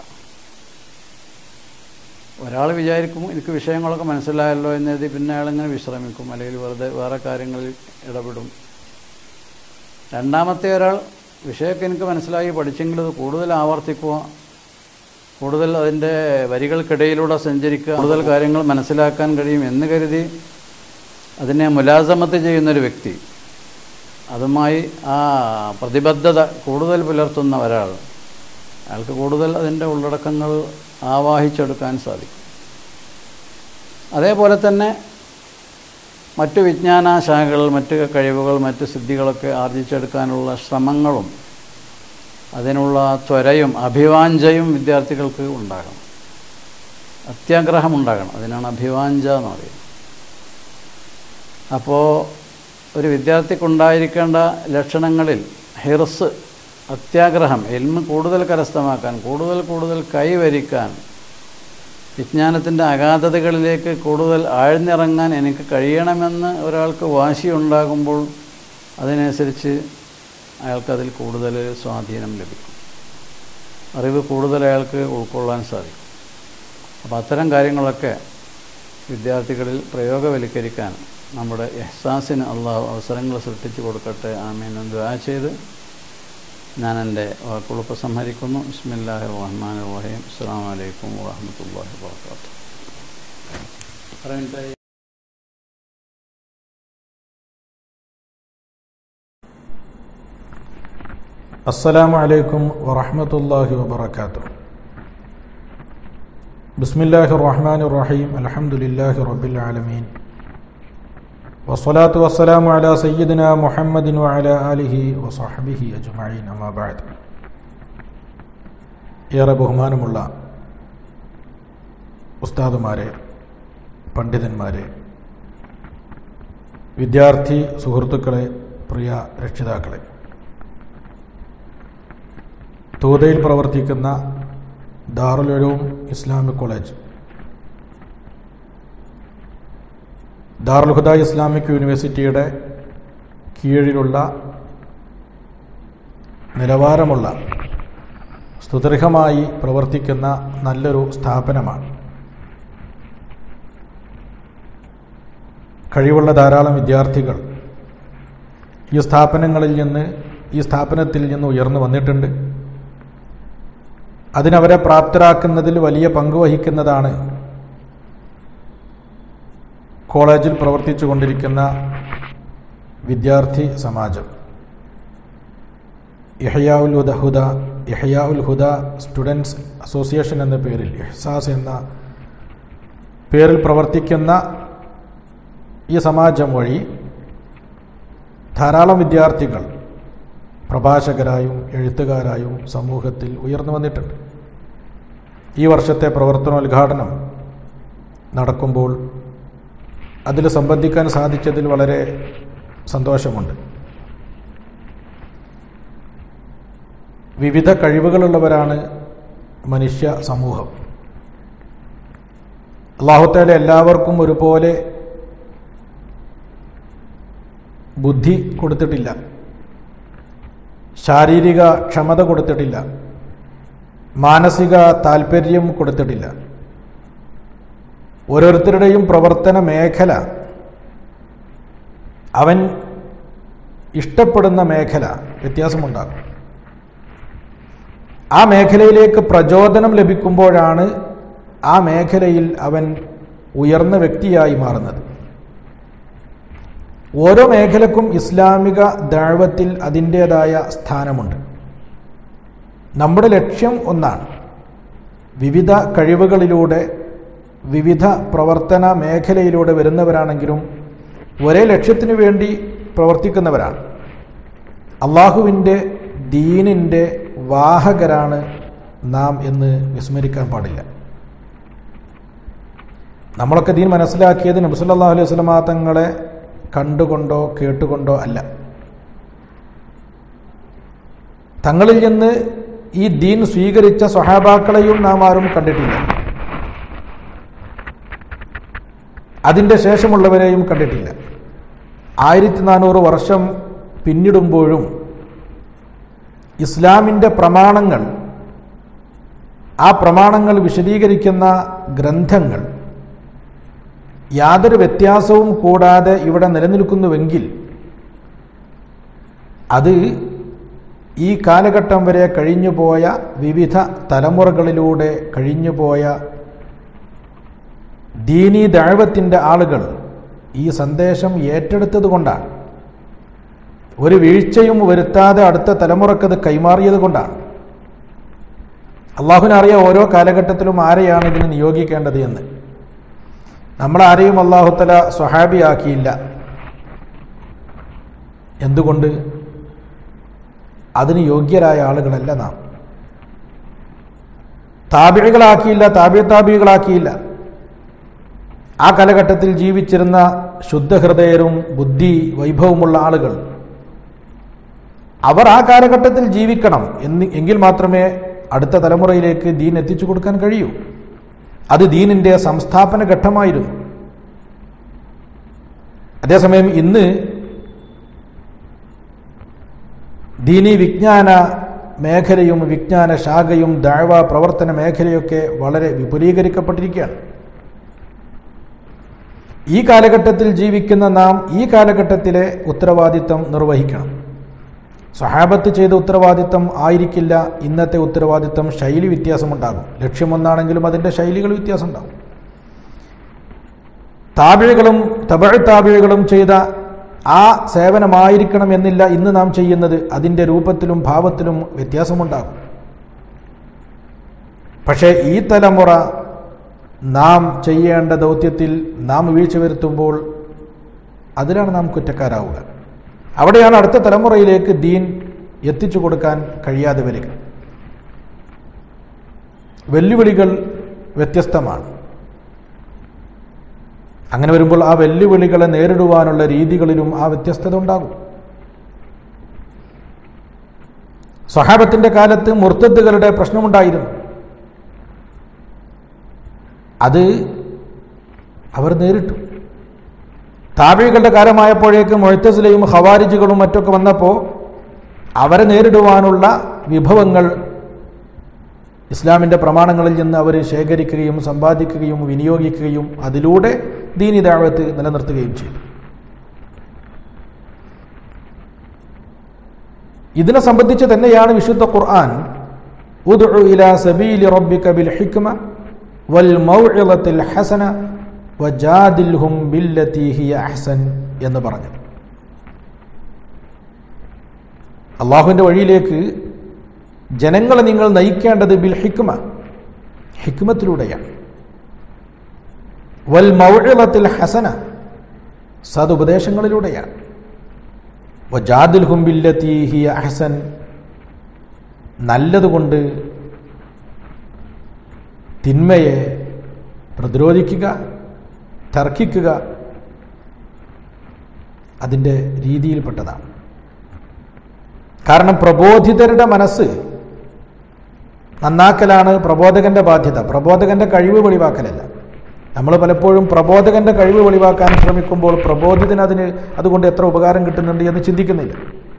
ഒരാൾ വിചാരിക്കും എനിക്ക് വിഷയങ്ങളൊക്കെ മനസ്സിലായല്ലോ എന്ന് എഴുതി പിന്നെ അയാളിങ്ങനെ വിശ്രമിക്കും അല്ലെങ്കിൽ വെറുതെ വേറെ കാര്യങ്ങളിൽ ഇടപെടും രണ്ടാമത്തെ ഒരാൾ വിഷയമൊക്കെ എനിക്ക് മനസ്സിലായി പഠിച്ചെങ്കിൽ അത് കൂടുതൽ ആവർത്തിക്കുക കൂടുതൽ അതിൻ്റെ വരികൾക്കിടയിലൂടെ സഞ്ചരിക്കുക കൂടുതൽ കാര്യങ്ങൾ മനസ്സിലാക്കാൻ കഴിയും എന്ന് കരുതി അതിനെ മുലാസമത്ത് ചെയ്യുന്നൊരു വ്യക്തി അതുമായി ആ പ്രതിബദ്ധത കൂടുതൽ പുലർത്തുന്ന ഒരാൾ അയാൾക്ക് കൂടുതൽ അതിൻ്റെ ഉള്ളടക്കങ്ങൾ ആവാഹിച്ചെടുക്കാൻ സാധിക്കും അതേപോലെ തന്നെ മറ്റു വിജ്ഞാന ശാഖകൾ മറ്റ് കഴിവുകൾ മറ്റ് സിദ്ധികളൊക്കെ ആർജിച്ചെടുക്കാനുള്ള ശ്രമങ്ങളും അതിനുള്ള ത്വരയും അഭിവാഞ്ചയും വിദ്യാർത്ഥികൾക്ക് ഉണ്ടാകണം അത്യാഗ്രഹം ഉണ്ടാകണം അതിനാണ് അഭിവാഞ്ച എന്ന് പറയുന്നത് അപ്പോൾ ഒരു വിദ്യാർത്ഥിക്കുണ്ടായിരിക്കേണ്ട ലക്ഷണങ്ങളിൽ ഹിർസ് അത്യാഗ്രഹം എൽമ് കൂടുതൽ കരസ്ഥമാക്കാൻ കൂടുതൽ കൂടുതൽ കൈവരിക്കാൻ വിജ്ഞാനത്തിൻ്റെ അഗാധതകളിലേക്ക് കൂടുതൽ ആഴ്ന്നിറങ്ങാൻ എനിക്ക് കഴിയണമെന്ന് ഒരാൾക്ക് വാശിയുണ്ടാകുമ്പോൾ അതിനനുസരിച്ച് അയാൾക്കതിൽ കൂടുതൽ സ്വാധീനം ലഭിക്കും അറിവ് കൂടുതൽ അയാൾക്ക് ഉൾക്കൊള്ളാൻ സാധിക്കും അപ്പോൾ അത്തരം കാര്യങ്ങളൊക്കെ വിദ്യാർത്ഥികളിൽ പ്രയോഗവൽക്കരിക്കാൻ നമ്മുടെ എഹ്സാസിന് അള്ളാഹു അവസരങ്ങൾ സൃഷ്ടിച്ചു കൊടുക്കട്ടെ ആമീൻ ദുആ ചെയ്ത് ഞാൻ എൻ്റെ വാക്കുകൾ ഉപസംഹരിക്കുന്നു ബിസ്മില്ലാഹി റഹ്മാൻ റഹീം അസ്സാം വലൈക്കും വാഹമത്തല്ലാഹി വാത്തു السلام عليكم ورحمة الله وبركاته بسم الله الرحمن الرحيم الحمد لله رب العالمين والصلاة والسلام على سيدنا محمد وعلى آله وصحبه أجمعين أما بعد ഏറെ ബഹുമാനമുള്ള ഉസ്താദുമാരെ പണ്ഡിതന്മാരെ വിദ്യാർത്ഥി സുഹൃത്തുക്കളെ പ്രിയ രക്ഷിതാക്കളെ തൂതയിൽ പ്രവർത്തിക്കുന്ന ദാറുലും Islamic college Darul Huda Islamic യൂണിവേഴ്സിറ്റിയുടെ കീഴിലുള്ള നിലവാരമുള്ള സ്തുതർഹമായി പ്രവർത്തിക്കുന്ന നല്ലൊരു സ്ഥാപനമാണ് കഴിവുള്ള ധാരാളം വിദ്യാർത്ഥികൾ ഈ സ്ഥാപനങ്ങളിൽ നിന്ന് ഈ സ്ഥാപനത്തിൽ നിന്ന് ഉയർന്നു വന്നിട്ടുണ്ട് അതിനവരെ പ്രാപ്തരാക്കുന്നതിൽ വലിയ പങ്ക് വഹിക്കുന്നതാണ് കോളേജിൽ പ്രവർത്തിച്ചു കൊണ്ടിരിക്കുന്ന വിദ്യാർത്ഥി സമാജം ഇഹയാഉൽ ഹുദ ഹുദ ഇഹയാഉൽ ഹുദ സ്റ്റുഡൻസ് അസോസിയേഷൻ എന്ന പേരിൽ ഇഹ്സാസ് എന്ന പേരിൽ പ്രവർത്തിക്കുന്ന ഈ സമാജം വഴി ധാരാളം വിദ്യാർത്ഥികൾ പ്രഭാഷകരായും എഴുത്തുകാരായും സമൂഹത്തിൽ ഉയർന്നു വന്നിട്ടുണ്ട് ഈ വർഷത്തെ പ്രവർത്തനോദ്ഘാടനം നടക്കുമ്പോൾ അതിൽ സംബന്ധിക്കാൻ സാധിച്ചതിൽ വളരെ സന്തോഷമുണ്ട് വിവിധ കഴിവുകളുള്ളവരാണ് മനുഷ്യ സമൂഹം അള്ളാഹുത്തേല എല്ലാവർക്കും ഒരുപോലെ ബുദ്ധി കൊടുത്തിട്ടില്ല ശാരീരിക ക്ഷമത കൊടുത്തിട്ടില്ല മാനസിക താല്പര്യം കൊടുത്തിട്ടില്ല ഓരോരുത്തരുടെയും പ്രവർത്തന മേഖല അവൻ ഇഷ്ടപ്പെടുന്ന മേഖല വ്യത്യാസമുണ്ടാകും ആ മേഖലയിലേക്ക് പ്രചോദനം ലഭിക്കുമ്പോഴാണ് ആ മേഖലയിൽ അവൻ ഉയർന്ന വ്യക്തിയായി മാറുന്നത് ഓരോ മേഖലക്കും ഇസ്ലാമിക ദാഴ്വത്തിൽ അതിൻ്റേതായ സ്ഥാനമുണ്ട് നമ്മുടെ ലക്ഷ്യം ഒന്നാണ് വിവിധ കഴിവുകളിലൂടെ വിവിധ പ്രവർത്തന മേഖലയിലൂടെ വരുന്നവരാണെങ്കിലും ഒരേ ലക്ഷ്യത്തിനു വേണ്ടി പ്രവർത്തിക്കുന്നവരാണ് അള്ളാഹുവിൻ്റെ ദീനിൻ്റെ വാഹകരാണ് നാം എന്ന് വിസ്മരിക്കാൻ പാടില്ല നമ്മളൊക്കെ ദീൻ മനസ്സിലാക്കിയത് നബിസല്ലാ അലൈഹി വസ്ലമാ തങ്ങളെ കണ്ടുകൊണ്ടോ കേട്ടുകൊണ്ടോ അല്ല തങ്ങളിൽ നിന്ന് ഈ ദീൻ സ്വീകരിച്ച സ്വഹാബാക്കളെയും നാം ആരും കണ്ടിട്ടില്ല അതിൻ്റെ ശേഷമുള്ളവരെയും കണ്ടിട്ടില്ല ആയിരത്തി നാനൂറ് വർഷം പിന്നിടുമ്പോഴും ഇസ്ലാമിൻ്റെ പ്രമാണങ്ങൾ ആ പ്രമാണങ്ങൾ വിശദീകരിക്കുന്ന ഗ്രന്ഥങ്ങൾ യാതൊരു വ്യത്യാസവും കൂടാതെ ഇവിടെ നിലനിൽക്കുന്നുവെങ്കിൽ അത് ഈ കാലഘട്ടം വരെ കഴിഞ്ഞുപോയ വിവിധ തലമുറകളിലൂടെ കഴിഞ്ഞുപോയ ദീനീ ദൈവത്തിൻ്റെ ആളുകൾ ഈ സന്ദേശം ഏറ്റെടുത്തത് കൊണ്ടാണ് ഒരു വീഴ്ചയും വരുത്താതെ അടുത്ത തലമുറക്കത് കൈമാറിയത് കൊണ്ടാണ് അള്ളാഹുവിനറിയാം ഓരോ കാലഘട്ടത്തിലും ആരെയാണ് ഇതിന് നിയോഗിക്കേണ്ടത് എന്ന് നമ്മളാരെയും അള്ളാഹുത്തല സ്വഹാബിയാക്കിയില്ല എന്തുകൊണ്ട് അതിന് യോഗ്യരായ ആളുകളല്ല നാം താപിഴികളാക്കിയില്ല താപിയ താപികളാക്കിയില്ല ആ കാലഘട്ടത്തിൽ ജീവിച്ചിരുന്ന ശുദ്ധഹൃദയരും ബുദ്ധി വൈഭവമുള്ള ആളുകൾ അവർ ആ കാലഘട്ടത്തിൽ ജീവിക്കണം എന്ന് എങ്കിൽ മാത്രമേ അടുത്ത തലമുറയിലേക്ക് ദീൻ എത്തിച്ചു കൊടുക്കാൻ കഴിയൂ അത് ദീനിൻ്റെ സംസ്ഥാപന ഘട്ടമായിരുന്നു അതേസമയം ഇന്ന് ദീനി വിജ്ഞാന മേഖലയും വിജ്ഞാന ശാഖയും ദാഴ്വ പ്രവർത്തന മേഖലയൊക്കെ വളരെ വിപുലീകരിക്കപ്പെട്ടിരിക്കുകയാണ് ഈ കാലഘട്ടത്തിൽ ജീവിക്കുന്ന നാം ഈ കാലഘട്ടത്തിലെ ഉത്തരവാദിത്തം നിർവഹിക്കണം സഹാബത്ത് ചെയ്ത ഉത്തരവാദിത്തം ആയിരിക്കില്ല ഇന്നത്തെ ഉത്തരവാദിത്തം ശൈലി വ്യത്യാസമുണ്ടാകും ലക്ഷ്യമൊന്നാണെങ്കിലും അതിൻ്റെ ശൈലികൾ വ്യത്യാസം ഉണ്ടാകും താപിഴകളും തപഴ് താപിഴകളും ചെയ്ത ആ സേവനമായിരിക്കണം എന്നില്ല ഇന്ന് നാം ചെയ്യുന്നത് അതിൻ്റെ രൂപത്തിലും ഭാവത്തിലും വ്യത്യാസമുണ്ടാകും പക്ഷേ ഈ തലമുറ നാം ചെയ്യേണ്ട ദൗത്യത്തിൽ നാം വീഴ്ച വരുത്തുമ്പോൾ അതിലാണ് നാം കുറ്റക്കാരാവുക അവിടെയാണ് അടുത്ത തലമുറയിലേക്ക് ദീൻ എത്തിച്ചു കൊടുക്കാൻ കഴിയാതെ വരിക വെല്ലുവിളികൾ വ്യത്യസ്തമാണ് അങ്ങനെ വരുമ്പോൾ ആ വെല്ലുവിളികളെ നേരിടുവാനുള്ള രീതികളിലും ആ വ്യത്യസ്തത ഉണ്ടാകും സ്വഹാബത്തിന്റെ കാലത്ത് മുർത്തദ്ദുകളുടെ പ്രശ്നമുണ്ടായിരുന്നു അത് അവർ നേരിട്ടു താപികളുടെ കാലമായപ്പോഴേക്ക് മൊഴത്തസിലയും ഹവാരിജുകളും മറ്റൊക്കെ വന്നപ്പോൾ അവരെ നേരിടുവാനുള്ള വിഭവങ്ങൾ ഇസ്ലാമിൻ്റെ പ്രമാണങ്ങളിൽ നിന്ന് അവർ ശേഖരിക്കുകയും സമ്പാദിക്കുകയും വിനിയോഗിക്കുകയും അതിലൂടെ ദീനി ദാവത്ത് നിലനിർത്തുകയും ചെയ്തു ഇതിനെ സംബന്ധിച്ച് തന്നെയാണ് വിശുദ്ധ ഖുർആൻ ഉദ്ഉ ഇലാ സബീലി റബ്ബിക ബിൽ ഹിക്മ വൽ മൗഇളത്തിൽ ഹസന വജാദിൽഹും ബില്ലതി ഹിയ അഹ്സൻ എന്ന് പറഞ്ഞു അള്ളാഹുവിൻ്റെ വഴിയിലേക്ക് ജനങ്ങളെ നിങ്ങൾ നയിക്കേണ്ടത് ബിൽ ഹിക്മ ഹിക്മത്തിലൂടെയാണ് വൽ മൗഇളത്തിൽ ഹസന സതുപദേശങ്ങളിലൂടെയാണ് വജാദിൽഹും ബില്ലതി ഹിയ അഹ്സൻ നല്ലതുകൊണ്ട് തിന്മയെ പ്രതിരോധിക്കുക തർക്കിക്കുക അതിൻ്റെ രീതിയിൽപ്പെട്ടതാണ് കാരണം പ്രബോധിതരുടെ മനസ്സ് നന്നാക്കലാണ് പ്രബോധകന്റെ ബാധ്യത പ്രബോധകന്റെ കഴിവ് വെളിവാക്കലല്ല നമ്മൾ പലപ്പോഴും പ്രബോധകന്റെ കഴിവ് വെളിവാക്കാൻ ശ്രമിക്കുമ്പോൾ പ്രബോധിതന് അതിന് അതുകൊണ്ട് എത്ര ഉപകാരം കിട്ടുന്നുണ്ട് എന്ന് ചിന്തിക്കുന്നില്ല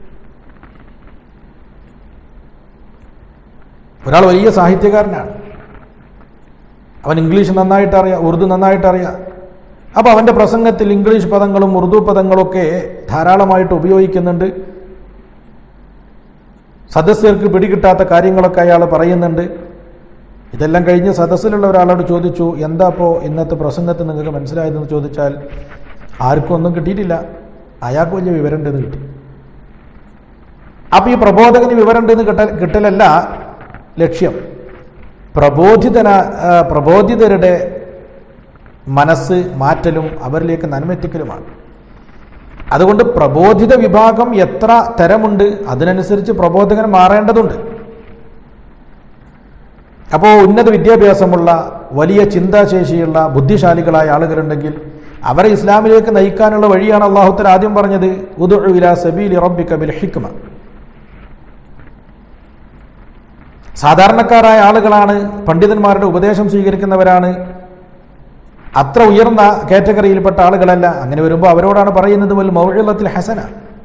ഒരാൾ വലിയ സാഹിത്യകാരനാണ് അവൻ ഇംഗ്ലീഷ് നന്നായിട്ട് അറിയാം ഉറുദു നന്നായിട്ട് അറിയാം അപ്പോൾ അവൻ്റെ പ്രസംഗത്തിൽ ഇംഗ്ലീഷ് പദങ്ങളും ഉറുദു പദങ്ങളൊക്കെ ധാരാളമായിട്ട് ഉപയോഗിക്കുന്നുണ്ട് സദസ്യർക്ക് പിടികിട്ടാത്ത കാര്യങ്ങളൊക്കെ അയാൾ പറയുന്നുണ്ട് ഇതെല്ലാം കഴിഞ്ഞ് സദസ്സിലുള്ള ഒരാളോട് ചോദിച്ചു എന്താ ഇപ്പോൾ ഇന്നത്തെ പ്രസംഗത്തിൽ നിങ്ങൾക്ക് മനസ്സിലായതെന്ന് ചോദിച്ചാൽ ആർക്കും ഒന്നും കിട്ടിയിട്ടില്ല അയാൾക്ക് വലിയ വിവരമുണ്ടെന്ന് കിട്ടി അപ്പോൾ ഈ പ്രബോധകന് വിവരമുണ്ടെന്ന് കിട്ട കിട്ടലല്ല ലക്ഷ്യം പ്രബോധിതന ആ, പ്രബോധിതരുടെ മനസ്സ് മാറ്റലും അവരിലേക്ക് നന്മെത്തിക്കലുമാണ് അതുകൊണ്ട് പ്രബോധിത വിഭാഗം എത്ര തരമുണ്ട് അതിനനുസരിച്ച് പ്രബോധകൻ മാറേണ്ടതുണ്ട് അപ്പോൾ ഉന്നത വിദ്യാഭ്യാസമുള്ള വലിയ ചിന്താശേഷിയുള്ള ബുദ്ധിശാലികളായ ആളുകളുണ്ടെങ്കിൽ അവരെ ഇസ്ലാമിലേക്ക് നയിക്കാനുള്ള വഴിയാണ് അള്ളാഹുത്തൽ ആദ്യം പറഞ്ഞത് ഉദു ഇലാ സബീലി റബ്ബിക ബിൽ ഹിക്മ സാധാരണക്കാരായ ആളുകളാണ് പണ്ഡിതന്മാരുടെ ഉപദേശം സ്വീകരിക്കുന്നവരാണ് അത്ര ഉയർന്ന കാറ്റഗറിയിൽപ്പെട്ട ആളുകളല്ല അങ്ങനെ വരുമ്പോൾ അവരോടാണ് പറയുന്നത് വൽ മൗഴത്തിൽ ഹസന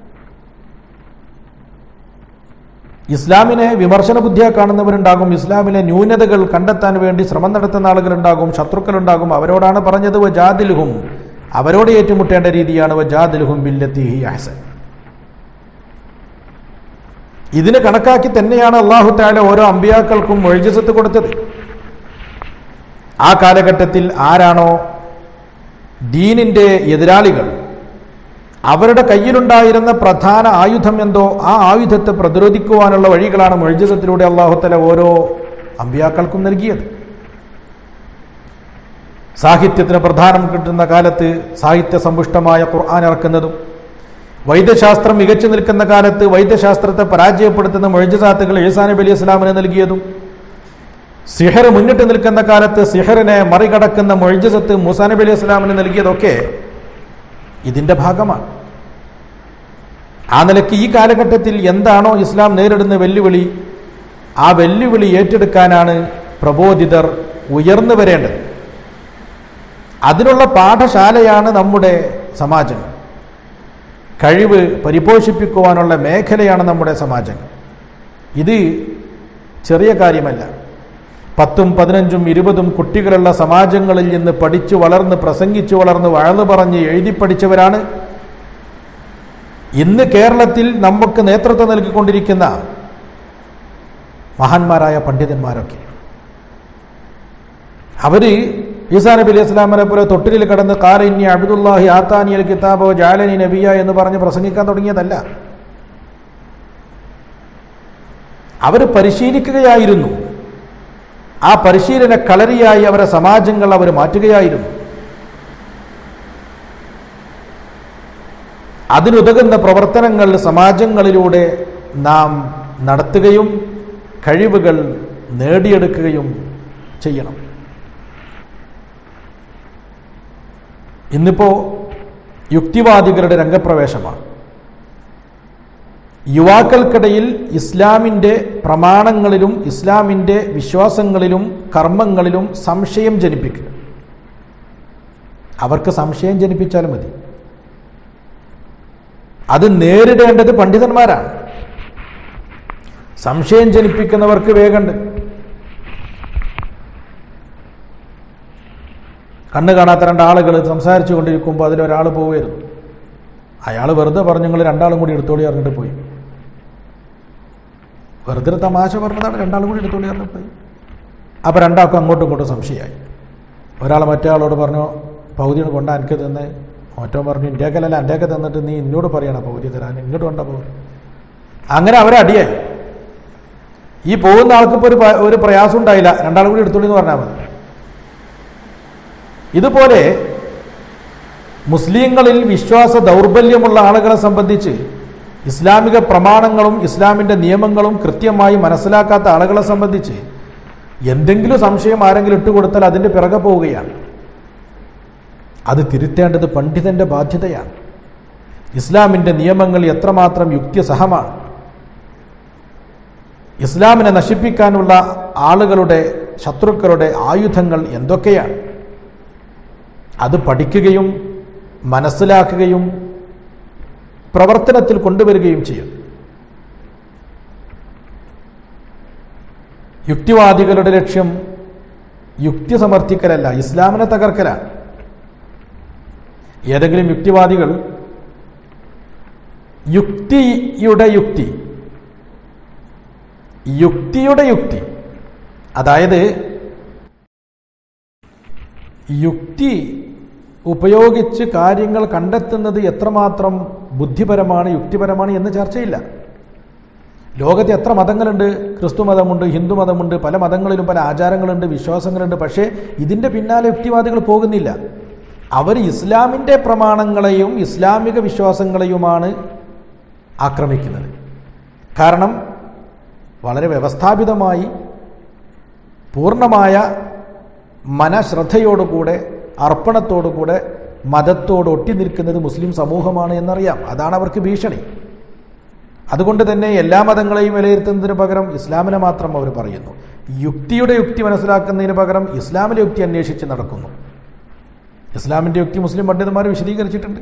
ഇസ്ലാമിനെ വിമർശന ബുദ്ധിയാ കാണുന്നവരുണ്ടാകും ഇസ്ലാമിലെ ന്യൂനതകൾ കണ്ടെത്താൻ വേണ്ടി ശ്രമം നടത്തുന്ന ആളുകളുണ്ടാകും ശത്രുക്കളുണ്ടാകും അവരോടാണ് പറഞ്ഞത് വ ജാദിലുഹും അവരോട് ഏറ്റുമുട്ടേണ്ട രീതിയാണ് വ ജാദിലുഹും ബില്ലത്തി ഹി അഹ്സൻ ഇതിന് കണക്കാക്കി തന്നെയാണ് അള്ളാഹു താല ഓരോ അമ്പിയാക്കൾക്കും മൊഴിജസത്ത് കൊടുത്തത് ആ കാലഘട്ടത്തിൽ ആരാണോ ദീനിൻ്റെ എതിരാളികൾ അവരുടെ കയ്യിലുണ്ടായിരുന്ന പ്രധാന ആയുധം എന്തോ ആ ആയുധത്തെ പ്രതിരോധിക്കുവാനുള്ള വഴികളാണ് മൊഴിജസത്തിലൂടെ അള്ളാഹുത്തല ഓരോ അമ്പിയാക്കൾക്കും നൽകിയത് സാഹിത്യത്തിന് പ്രധാനം കിട്ടുന്ന കാലത്ത് സാഹിത്യ സമ്പുഷ്ടമായ ഖുർആൻ ഇറക്കുന്നതും വൈദ്യശാസ്ത്രം മികച്ചു നിൽക്കുന്ന കാലത്ത് വൈദ്യശാസ്ത്രത്തെ പരാജയപ്പെടുത്തുന്ന മൊഴിജസാത്തുകൾ ഈസാ നബി അലി ഇസ്ലാമിന് നൽകിയതും സിഹർ മുന്നിട്ട് നിൽക്കുന്ന കാലത്ത് സിഹറിനെ മറികടക്കുന്ന മൊഴിജസത്ത് മൂസാ നബി അലി ഇസ്ലാമിന് നൽകിയതൊക്കെ ഇതിൻ്റെ ഭാഗമാണ് ആ നിലയ്ക്ക് ഈ കാലഘട്ടത്തിൽ എന്താണോ ഇസ്ലാം നേരിടുന്ന വെല്ലുവിളി ആ വെല്ലുവിളി ഏറ്റെടുക്കാനാണ് പ്രബോധിതർ ഉയർന്നു വരേണ്ടത് അതിനുള്ള പാഠശാലയാണ് നമ്മുടെ സമാജം കഴിവ് പരിപോഷിപ്പിക്കുവാനുള്ള മേഖലയാണ് നമ്മുടെ സമാജം ഇത് ചെറിയ കാര്യമല്ല പത്തും പതിനഞ്ചും ഇരുപതും കുട്ടികളുള്ള സമാജങ്ങളിൽ നിന്ന് പഠിച്ചു വളർന്ന് പ്രസംഗിച്ചു വളർന്ന് വഴന്നു പറഞ്ഞ് എഴുതി പഠിച്ചവരാണ് ഇന്ന് കേരളത്തിൽ നമുക്ക് നേതൃത്വം നൽകിക്കൊണ്ടിരിക്കുന്ന മഹാന്മാരായ പണ്ഡിതന്മാരൊക്കെ അവര് ഈസാ നബി അലൈഹി ഇസ്ലാമിനെ പോലെ തൊട്ടിലിൽ കടന്ന് കാലിന്നി അബ്ദുല്ലാഹി ആത്താനി അൽ കിതാബോ ജാലനി നബിയ എന്ന് പറഞ്ഞ് പ്രസംഗിക്കാൻ തുടങ്ങിയതല്ല അവർ പരിശീലിക്കുകയായിരുന്നു ആ പരിശീലന കളരിയായി അവരെ സമാജങ്ങൾ അവർ മാറ്റുകയായിരുന്നു അതിനുതകുന്ന പ്രവർത്തനങ്ങൾ സമാജങ്ങളിലൂടെ നാം നടത്തുകയും കഴിവുകൾ നേടിയെടുക്കുകയും ചെയ്യണം ഇന്നിപ്പോൾ യുക്തിവാദികളുടെ രംഗപ്രവേശമാണ് യുവാക്കൾക്കിടയിൽ ഇസ്ലാമിൻ്റെ പ്രമാണങ്ങളിലും ഇസ്ലാമിൻ്റെ വിശ്വാസങ്ങളിലും കർമ്മങ്ങളിലും സംശയം ജനിപ്പിക്കുക അവർക്ക് സംശയം ജനിപ്പിച്ചാൽ മതി അത് നേരിടേണ്ടത് പണ്ഡിതന്മാരാണ് സംശയം ജനിപ്പിക്കുന്നവർക്ക് വേഗമുണ്ട് കണ്ണ് കാണാത്ത രണ്ടാളുകൾ സംസാരിച്ചു കൊണ്ടിരിക്കുമ്പോൾ അതിലൊരാൾ പോവുമായിരുന്നു അയാൾ വെറുതെ പറഞ്ഞു നിങ്ങൾ രണ്ടാളും കൂടി എടുത്തോളി പറഞ്ഞിട്ട് പോയി വെറുതെ ഒരു തമാശ പറഞ്ഞതാണ് രണ്ടാളും കൂടി എടുത്തോളി പറഞ്ഞിട്ട് പോയി അപ്പോൾ രണ്ടാൾക്കും അങ്ങോട്ടും ഇങ്ങോട്ടും സംശയമായി ഒരാൾ മറ്റേ ആളോട് പറഞ്ഞു പൗതിയാണ് കൊണ്ട എനിക്ക് തന്നെ മറ്റോ പറഞ്ഞു ഇന്ത്യക്കല്ല എൻ്റെയൊക്കെ തന്നിട്ട് നീ എന്നോട് പറയണം പൗതി തരാൻ ഇങ്ങോട്ട് കൊണ്ട പോകും അങ്ങനെ അവരെ അടിയായി ഈ പോകുന്ന ആൾക്കിപ്പോൾ ഒരു പ- ഒരു പ്രയാസം ഉണ്ടായില്ല രണ്ടാളും കൂടി എടുത്തോളി എന്ന് പറഞ്ഞാൽ മതി ഇതുപോലെ മുസ്ലിങ്ങളിൽ വിശ്വാസ ദൗർബല്യമുള്ള ആളുകളെ സംബന്ധിച്ച് ഇസ്ലാമിക പ്രമാണങ്ങളും ഇസ്ലാമിൻ്റെ നിയമങ്ങളും കൃത്യമായി മനസ്സിലാക്കാത്ത ആളുകളെ സംബന്ധിച്ച് എന്തെങ്കിലും സംശയം ആരെങ്കിലും ഇട്ടുകൊടുത്താൽ അതിൻ്റെ പിറകെ പോവുകയാണ് അത് തിരുത്തേണ്ടത് പണ്ഡിതന്റെ ബാധ്യതയാണ് ഇസ്ലാമിൻ്റെ നിയമങ്ങൾ എത്രമാത്രം യുക്തിസഹമാണ് ഇസ്ലാമിനെ നശിപ്പിക്കാനുള്ള ആളുകളുടെ ശത്രുക്കളുടെ ആയുധങ്ങൾ എന്തൊക്കെയാണ് അത് പഠിക്കുകയും മനസ്സിലാക്കുകയും പ്രവർത്തനത്തിൽ കൊണ്ടുവരികയും ചെയ്യും യുക്തിവാദികളുടെ ലക്ഷ്യം യുക്തി സമർത്ഥിക്കലല്ല ഇസ്ലാമിനെ തകർക്കലാണ് ഏതെങ്കിലും യുക്തിവാദികൾ യുക്തിയുടെ യുക്തി യുക്തിയുടെ യുക്തി അതായത് യുക്തി ഉപയോഗിച്ച് കാര്യങ്ങൾ കണ്ടെത്തുന്നത് എത്രമാത്രം ബുദ്ധിപരമാണ് യുക്തിപരമാണ് എന്ന് ചർച്ചയില്ല ലോകത്ത് എത്ര മതങ്ങളുണ്ട് ക്രിസ്തു മതമുണ്ട് ഹിന്ദു മതമുണ്ട് പല മതങ്ങളിലും പല ആചാരങ്ങളുണ്ട് വിശ്വാസങ്ങളുണ്ട് പക്ഷേ ഇതിൻ്റെ പിന്നാലെ യുക്തിവാദികൾ പോകുന്നില്ല അവർ ഇസ്ലാമിൻ്റെ പ്രമാണങ്ങളെയും ഇസ്ലാമിക വിശ്വാസങ്ങളെയുമാണ് ആക്രമിക്കുന്നത് കാരണം വളരെ വ്യവസ്ഥാപിതമായി പൂർണ്ണമായ മനശ്രദ്ധയോടുകൂടെ അർപ്പണത്തോടുകൂടെ മതത്തോട് ഒട്ടി നിൽക്കുന്നത് മുസ്ലിം സമൂഹമാണ് എന്നറിയാം അതാണ് അവർക്ക് ഭീഷണി അതുകൊണ്ട് തന്നെ എല്ലാ മതങ്ങളെയും വിലയിരുത്തുന്നതിന് പകരം ഇസ്ലാമിനെ മാത്രം അവർ പറയുന്നു യുക്തിയുടെ യുക്തി മനസ്സിലാക്കുന്നതിന് പകരം ഇസ്ലാമിലെ യുക്തി അന്വേഷിച്ച് നടക്കുന്നു ഇസ്ലാമിൻ്റെ യുക്തി മുസ്ലിം പണ്ഡിതന്മാർ വിശദീകരിച്ചിട്ടുണ്ട്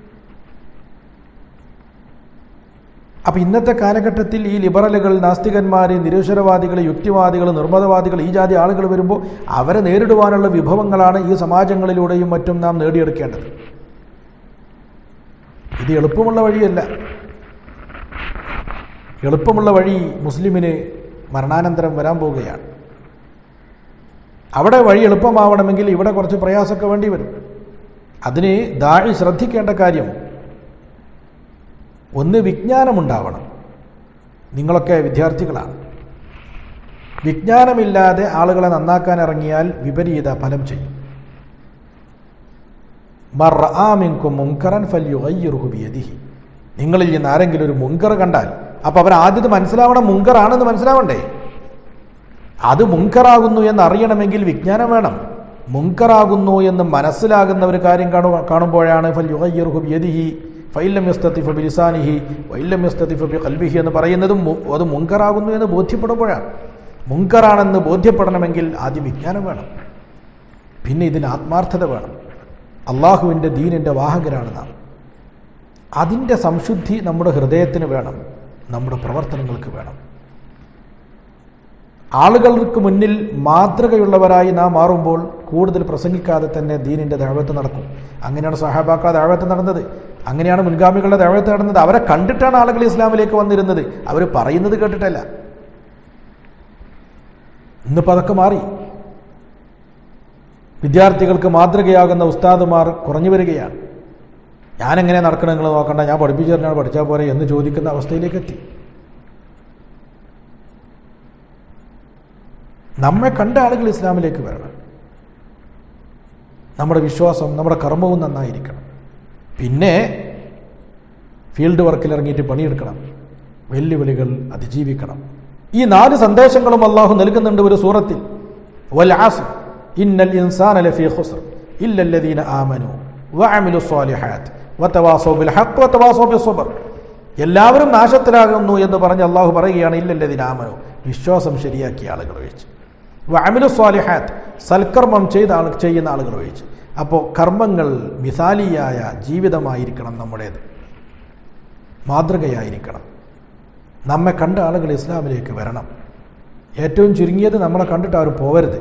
അപ്പം ഇന്നത്തെ കാലഘട്ടത്തിൽ ഈ ലിബറലുകൾ നാസ്തികന്മാർ നിരീശ്വരവാദികൾ യുക്തിവാദികൾ നിർമ്മതവാദികൾ ഈ ജാതി ആളുകൾ വരുമ്പോൾ അവരെ നേരിടുവാനുള്ള വിഭവങ്ങളാണ് ഈ സമാജങ്ങളിലൂടെയും മറ്റും നാം നേടിയെടുക്കേണ്ടത് ഇത് എളുപ്പമുള്ള വഴിയല്ല എളുപ്പമുള്ള വഴി മുസ്ലിമിന് മരണാനന്തരം വരാൻ പോവുകയാണ് അവിടെ വഴി എളുപ്പമാവണമെങ്കിൽ ഇവിടെ കുറച്ച് പ്രയാസമൊക്കെ വേണ്ടി വരും അതിന് ദാഴി ശ്രദ്ധിക്കേണ്ട കാര്യം ഒന്ന് വിജ്ഞാനമുണ്ടാവണം നിങ്ങളൊക്കെ വിദ്യാർത്ഥികളാണ് വിജ്ഞാനമില്ലാതെ ആളുകളെ നന്നാക്കാൻ ഇറങ്ങിയാൽ വിപരീത ഫലം ചെയ്യും മർആമിൻകും മുങ്കറൻ ഫല്യുഗയ്യിറുഹു ബിയദിഹി നിങ്ങളിൽ നിന്ന് ആരെങ്കിലും ഒരു മുങ്കർ കണ്ടാൽ അപ്പോൾ അവൻ ആദ്യം മനസ്സിലാവണം മുങ്കറാണെന്ന് മനസ്സിലാവണ്ടേ അത് മുങ്കറാകുന്നു എന്ന് അറിയണമെങ്കിൽ വിജ്ഞാനം വേണം മുങ്കറാകുന്നു എന്ന് മനസ്സിലാകുന്ന ഒരു കാര്യം കാണു കാണുമ്പോഴാണ് ഫൽ യുഗയ്യിറുഹു ബിയദിഹി ഫൈലം യസ്തത്തിഫ ബിലിസാനിഹി വൈലം യസ്തത്തിഫ ബി കൽബിഹി എന്ന് പറയുന്നതും മു- അത് മുങ്കറാകുന്നു എന്ന് ബോധ്യപ്പെടുമ്പോഴാണ് മുങ്കറാണെന്ന് ബോധ്യപ്പെടണമെങ്കിൽ ആദ്യം വിജ്ഞാനം വേണം പിന്നെ ഇതിന് ആത്മാർത്ഥത വേണം അള്ളാഹുവിൻ്റെ ദീനിൻ്റെ വാഹകരാണ് നാം അതിൻ്റെ സംശുദ്ധി നമ്മുടെ ഹൃദയത്തിന് വേണം നമ്മുടെ പ്രവർത്തനങ്ങൾക്ക് വേണം ആളുകൾക്ക് മുന്നിൽ മാതൃകയുള്ളവരായി നാം മാറുമ്പോൾ കൂടുതൽ പ്രസംഗിക്കാതെ തന്നെ ദീനിൻ്റെ ദഴവത്ത് നടക്കും അങ്ങനെയാണ് സഹാബാക്കളെ ദഴവത്ത് നടന്നത് അങ്ങനെയാണ് മുൻഗാമികളുടെ ദഴവത്ത് നടന്നത് അവരെ കണ്ടിട്ടാണ് ആളുകൾ ഇസ്ലാമിലേക്ക് വന്നിരുന്നത് അവർ പറയുന്നത് കേട്ടിട്ടല്ല ഇന്നിപ്പോൾ അതൊക്കെ മാറി വിദ്യാർത്ഥികൾക്ക് മാതൃകയാകുന്ന ഉസ്താദുമാർ കുറഞ്ഞു വരികയാണ് ഞാനെങ്ങനെ നടക്കണം നിങ്ങൾ നോക്കണ്ട ഞാൻ പഠിപ്പിച്ചു തന്നെയാണ് പഠിച്ചാൽ പോരെ എന്ന് ചോദിക്കുന്ന അവസ്ഥയിലേക്ക് എത്തി നമ്മെ കണ്ട ആളുകൾ ഇസ്ലാമിലേക്ക് വരണം നമ്മുടെ വിശ്വാസം നമ്മുടെ കർമ്മവും നന്നായിരിക്കണം പിന്നെ ഫീൽഡ് വർക്കിൽ ഇറങ്ങിയിട്ട് പണിയെടുക്കണം വെല്ലുവിളികൾ അതിജീവിക്കണം ഈ നാല് സന്ദേശങ്ങളും അള്ളാഹു നൽകുന്നുണ്ട് ഒരു സൂറത്തിൽ വൽ ആസ്ർ ഇന്നൽ ഇൻസാന ലഫീ ഖുസ്ർ ഇല്ലല്ലദീന ആമനു വഅമിലു സ്വാലിഹാത്ത് വതവാസൗ ബിൽ ഹഖ് വതവാസൗ ബിസ്സബ്ർ എല്ലാവരും നാശത്തിലാകുന്നു എന്ന് പറഞ്ഞ് അള്ളാഹു പറയുകയാണ് ഇല്ലല്ലദീന ആമനു വിശ്വാസം ശരിയാക്കിയ ആളുകൾ ഒഴിച്ച് വഅമിലു സ്വാലിഹാത്ത് സൽക്കർമ്മം ചെയ്ത ആൾ ചെയ്യുന്ന ആളുകൾ ഒഴിച്ച് അപ്പോൾ കർമ്മങ്ങൾ മിസാലിയായ ജീവിതമായിരിക്കണം നമ്മുടേത് മാതൃകയായിരിക്കണം നമ്മെ കണ്ട ആളുകൾ ഇസ്ലാമിലേക്ക് വരണം ഏറ്റവും ചുരുങ്ങിയത് നമ്മളെ കണ്ടിട്ട് ആരും പോവരുത്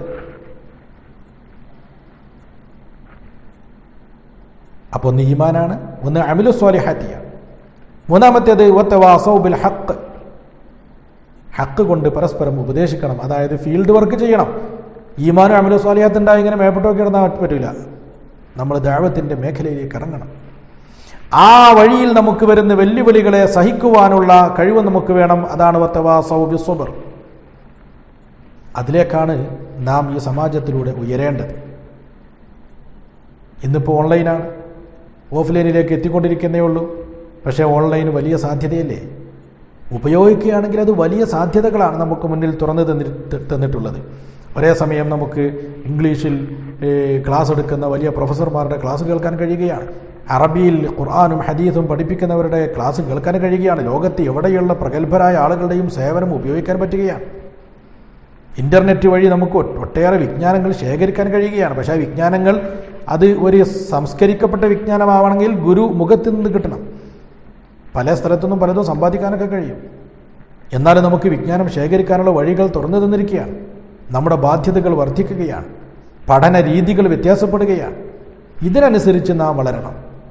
അപ്പോൾ ഒന്ന് ഈമാനാണ് ഒന്ന് അമിലു സ്വാലിഹാത്തിയാണ് മൂന്നാമത്തേത് ഒത്തവാസൗ ബിൽ ഹക്ക് ഹക്ക് കൊണ്ട് പരസ്പരം ഉപദേശിക്കണം അതായത് ഫീൽഡ് വർക്ക് ചെയ്യണം ഈമാനും അമിലു സ്വാലിയാത്ത് ഉണ്ടായി ഇങ്ങനെ മേപ്പെട്ടൊക്കെ ഇടുന്നാൽ പറ്റില്ല നമ്മൾ ദൈവത്തിൻ്റെ മേഖലയിലേക്ക് ഇറങ്ങണം ആ വഴിയിൽ നമുക്ക് വരുന്ന വെല്ലുവിളികളെ സഹിക്കുവാനുള്ള കഴിവ് നമുക്ക് വേണം അതാണ് വത്തവാ സൗബി സ്വബർ അതിലേക്കാണ് നാം ഈ സമാജത്തിലൂടെ ഉയരേണ്ടത് ഇന്നിപ്പോൾ ഓൺലൈനാണ് ഓഫ്ലൈനിലേക്ക് എത്തിക്കൊണ്ടിരിക്കുന്നേ ഉള്ളൂ പക്ഷേ ഓൺലൈൻ വലിയ സാധ്യതയല്ലേ ഉപയോഗിക്കുകയാണെങ്കിൽ അത് വലിയ സാധ്യതകളാണ് നമുക്ക് മുന്നിൽ തുറന്നു തന്നി തന്നിട്ടുള്ളത് ഒരേ സമയം നമുക്ക് ഇംഗ്ലീഷിൽ ഏഹ്, ക്ലാസ് എടുക്കുന്ന വലിയ പ്രൊഫസർമാരുടെ ക്ലാസ് കേൾക്കാൻ കഴിയുകയാണ് അറബിയിൽ ഖുർആാനും ഹദീസും പഠിപ്പിക്കുന്നവരുടെ ക്ലാസ് കേൾക്കാൻ കഴിയുകയാണ് ലോകത്ത് എവിടെയുള്ള പ്രഗത്ഭരായ ആളുകളുടെയും സേവനം ഉപയോഗിക്കാൻ പറ്റുകയാണ് ഇൻ്റർനെറ്റ് വഴി നമുക്ക് ഒ- ഒട്ടേറെ വിജ്ഞാനങ്ങൾ ശേഖരിക്കാൻ കഴിയുകയാണ് പക്ഷേ ആ വിജ്ഞാനങ്ങൾ അത് ഒരു സംസ്കരിക്കപ്പെട്ട വിജ്ഞാനമാവണമെങ്കിൽ ഗുരു മുഖത്ത് നിന്ന് കിട്ടണം പല സ്ഥലത്തുനിന്നും പലതും സമ്പാദിക്കാനൊക്കെ കഴിയും എന്നാലും നമുക്ക് വിജ്ഞാനം ശേഖരിക്കാനുള്ള വഴികൾ തുറന്നു തന്നിരിക്കുകയാണ് നമ്മുടെ ബാധ്യതകൾ വർദ്ധിക്കുകയാണ് പഠന രീതികൾ വ്യത്യാസപ്പെടുകയാണ് ഇതിനനുസരിച്ച് നാം വളരണം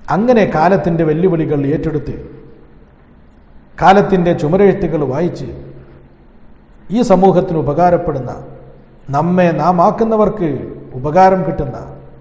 അങ്ങനെ കാലത്തിൻ്റെ വെല്ലുവിളികൾ ഏറ്റെടുത്ത് കാലത്തിൻ്റെ ചുമരെഴുത്തുകൾ വായിച്ച് ഈ സമൂഹത്തിന് ഉപകാരപ്പെടുന്ന നമ്മെ നാം ആക്കുന്നവർക്ക് ഉപകാരം കിട്ടുന്ന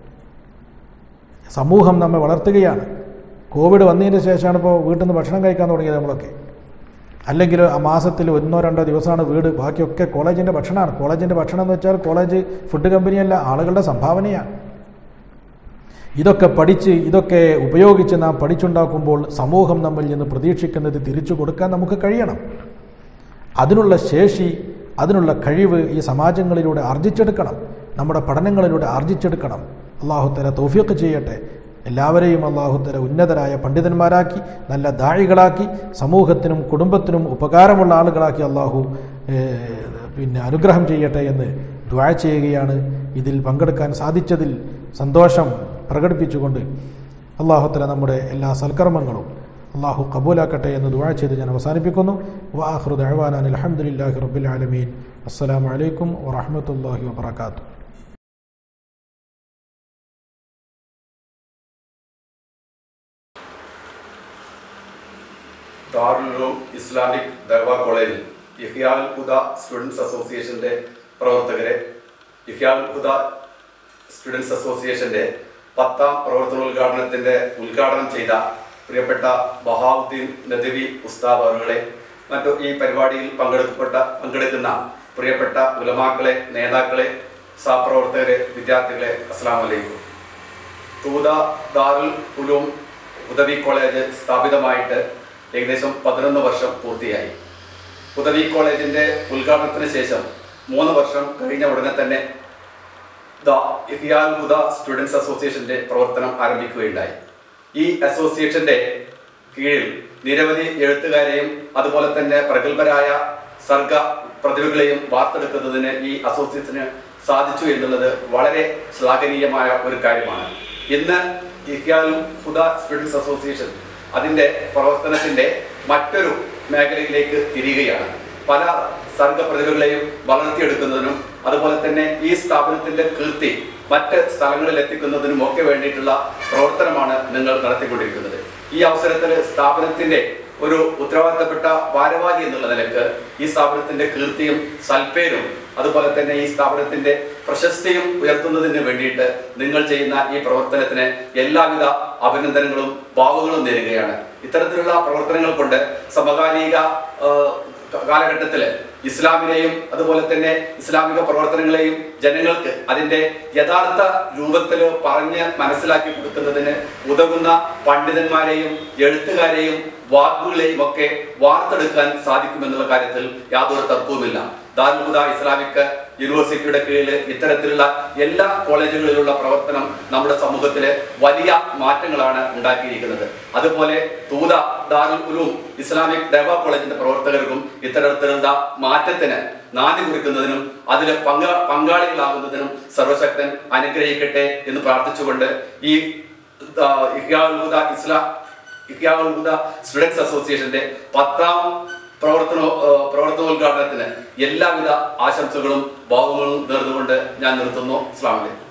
സമൂഹം നമ്മെ വളർത്തുകയാണ് കോവിഡ് വന്നതിന് ശേഷമാണ് ഇപ്പോൾ വീട്ടിൽ നിന്ന് ഭക്ഷണം കഴിക്കാൻ തുടങ്ങിയത് നമ്മളൊക്കെ അല്ലെങ്കിൽ ആ മാസത്തിൽ ഒന്നോ രണ്ടോ ദിവസമാണ് വീട് ബാക്കിയൊക്കെ കോളേജിൻ്റെ ഭക്ഷണമാണ് കോളേജിൻ്റെ ഭക്ഷണം എന്ന് വെച്ചാൽ കോളേജ് ഫുഡ് കമ്പനിയല്ല ആളുകളുടെ സംഭാവനയാണ് ഇതൊക്കെ പഠിച്ച് ഇതൊക്കെ ഉപയോഗിച്ച് നാം പഠിച്ചുണ്ടാക്കുമ്പോൾ സമൂഹം നമ്മിൽ നിന്ന് പ്രതീക്ഷിക്കുന്നത് തിരിച്ചു കൊടുക്കാൻ നമുക്ക് കഴിയണം അതിനുള്ള ശേഷി അതിനുള്ള കഴിവ് ഈ സമാജങ്ങളിലൂടെ ആർജിച്ചെടുക്കണം നമ്മുടെ പഠനങ്ങളിലൂടെ ആർജിച്ചെടുക്കണം അള്ളാഹുത്തല തൗഫീഖ് ചെയ്യട്ടെ എല്ലാവരെയും അള്ളാഹുത്തല ഉന്നതരായ പണ്ഡിതന്മാരാക്കി നല്ല ദാഴികളാക്കി സമൂഹത്തിനും കുടുംബത്തിനും ഉപകാരമുള്ള ആളുകളാക്കി അള്ളാഹു ഏഹ്, പിന്നെ അനുഗ്രഹം ചെയ്യട്ടെ എന്ന് ദ്വാ ചെയ്യുകയാണ് ഇതിൽ പങ്കെടുക്കാൻ സാധിച്ചതിൽ സന്തോഷം പ്രകടിപ്പിച്ചുകൊണ്ട് അള്ളാഹുത്തല നമ്മുടെ എല്ലാ സൽക്കർമ്മങ്ങളും അള്ളാഹു കബൂലാക്കട്ടെ എന്ന് ദുആ ചെയ്ത് ഞാൻ അവസാനിപ്പിക്കുന്നു വാഹൃദ് ദഅവാനാൻ അൽഹംദുലില്ലാഹി റബ്ബിൽ ആലമീൻ അസ്സലാമു അലൈക്കും വറഹ്മത്തുള്ളാഹി വബറകാതുഹു ദാറുൽ ഇസ്ലാമിക് ദർവ കോളേജിൽ ഇഹ്യാൽ ഹുദ സ്റ്റുഡൻസ് അസോസിയേഷന്റെ പ്രവർത്തകരെ ഇഹ്യാൽ ഹുദ സ്റ്റുഡൻസ് അസോസിയേഷന്റെ പത്താം പ്രവർത്തനോദ്ഘാടനത്തിന്റെ ഉദ്ഘാടനം ചെയ്ത പ്രിയപ്പെട്ട ബഹാവുദ്ദീൻ നദവി ഉസ്താദ് അവറുകളെ മറ്റു ഈ പരിപാടിയിൽ പങ്കെടുക്കപ്പെട്ട പങ്കെടുക്കുന്ന പ്രിയപ്പെട്ട ഉലമാക്കളെ നേതാക്കളെ സഹപ്രവർത്തകരെ വിദ്യാർത്ഥികളെ അസ്സാം വലൈക്കും തൂത ദാറുൽ ഉലൂം ഉദവി കോളേജ് സ്ഥാപിതമായിട്ട് ഏകദേശം പതിനൊന്ന് വർഷം പൂർത്തിയായി ഉദവി കോളേജിന്റെ ഉദ്ഘാടനത്തിന് ശേഷം മൂന്ന് വർഷം കഴിഞ്ഞ ഉടനെ തന്നെ ദ ഇഹിയാൽ ഹുദ സ്റ്റുഡൻസ് അസോസിയേഷന്റെ പ്രവർത്തനം ആരംഭിക്കുകയുണ്ടായി ഈ അസോസിയേഷന്റെ കീഴിൽ നിരവധി എഴുത്തുകാരെയും അതുപോലെ തന്നെ പ്രഗത്ഭരായ സർഗ പ്രതിഭകളെയും വാർത്തെടുക്കുന്നതിന് ഈ അസോസിയേഷന് സാധിച്ചു എന്നുള്ളത് വളരെ ശ്ലാഘനീയമായ ഒരു കാര്യമാണ് ഇന്ന് ഇഹ്യാൽ ഹുദ സ്റ്റുഡൻസ് അസോസിയേഷൻ അതിന്റെ പ്രവർത്തനത്തിന്റെ മറ്റൊരു മേഖലയിലേക്ക് തിരിയുകയാണ് പല സർഗ പ്രതിഭകളെയും വളർത്തിയെടുക്കുന്നതിനും അതുപോലെ തന്നെ ഈ സ്ഥാപനത്തിന്റെ കീർത്തി മറ്റ് സ്ഥലങ്ങളിൽ എത്തിക്കുന്നതിനും ഒക്കെ വേണ്ടിയിട്ടുള്ള പ്രവർത്തനമാണ് നിങ്ങൾ നടത്തിക്കൊണ്ടിരിക്കുന്നത് ഈ അവസരത്തിൽ സ്ഥാപനത്തിന്റെ ഒരു ഉത്തരവാദിത്തപ്പെട്ട ഭാരവാഹി എന്നുള്ള നിലക്ക് ഈ സ്ഥാപനത്തിന്റെ കീർത്തിയും സൽപ്പേരും അതുപോലെ തന്നെ ഈ സ്ഥാപനത്തിന്റെ പ്രശസ്തിയും ഉയർത്തുന്നതിന് വേണ്ടിയിട്ട് നിങ്ങൾ ചെയ്യുന്ന ഈ പ്രവർത്തനത്തിന് എല്ലാവിധ അഭിനന്ദനങ്ങളും ഭാവുകളും നേരുകയാണ് ഇത്തരത്തിലുള്ള പ്രവർത്തനങ്ങൾ കൊണ്ട് സമകാലിക ആ, കാലഘട്ടത്തില് ഇസ്ലാമിനെയും അതുപോലെ തന്നെ ഇസ്ലാമിക പ്രവർത്തനങ്ങളെയും ജനങ്ങൾക്ക് അതിന്റെ യഥാർത്ഥ രൂപത്തിൽ പറഞ്ഞ് മനസ്സിലാക്കി കൊടുക്കുന്നതിന് ഉതകുന്ന പണ്ഡിതന്മാരെയും എഴുത്തുകാരെയും വാക്കുകളെയും ഒക്കെ വാർത്തെടുക്കാൻ സാധിക്കുമെന്നുള്ള കാര്യത്തിൽ യാതൊരു തർക്കവുമില്ല ദാരുൽഹുദ ഇസ്ലാമിക് യൂണിവേഴ്സിറ്റിയുടെ കീഴിൽ ഇത്തരത്തിലുള്ള എല്ലാ കോളേജുകളിലുള്ള പ്രവർത്തനം നമ്മുടെ സമൂഹത്തില് വലിയ മാറ്റങ്ങളാണ് ഉണ്ടാക്കിയിരിക്കുന്നത് അതുപോലെ തൂത ദാരുൽ ഉലൂം ഇസ്ലാമിക് ദേവ കോളേജിന്റെ പ്രവർത്തകർക്കും ഇത്തരത്തിലുള്ള മാറ്റത്തിന് നാന്ദി കുറിക്കുന്നതിനും അതിൽ പങ്ക പങ്കാളികളാകുന്നതിനും സർവശക്തൻ അനുഗ്രഹിക്കട്ടെ എന്ന് പ്രാർത്ഥിച്ചുകൊണ്ട് ഈ ആ, ഇഹ്യാഉൽ ഹുദ ഇസ്ലാം ഇഹ്യാഉൽ ഹുദ സ്റ്റുഡൻസ് അസോസിയേഷന്റെ പത്താം പ്രവർത്തന ആ, പ്രവർത്തനോദ്ഘാടനത്തിന് എല്ലാവിധ ആശംസകളും ഭാവങ്ങളും നേർന്നുകൊണ്ട് ഞാൻ നിർത്തുന്നു അസ്ലാം വലൈക്കും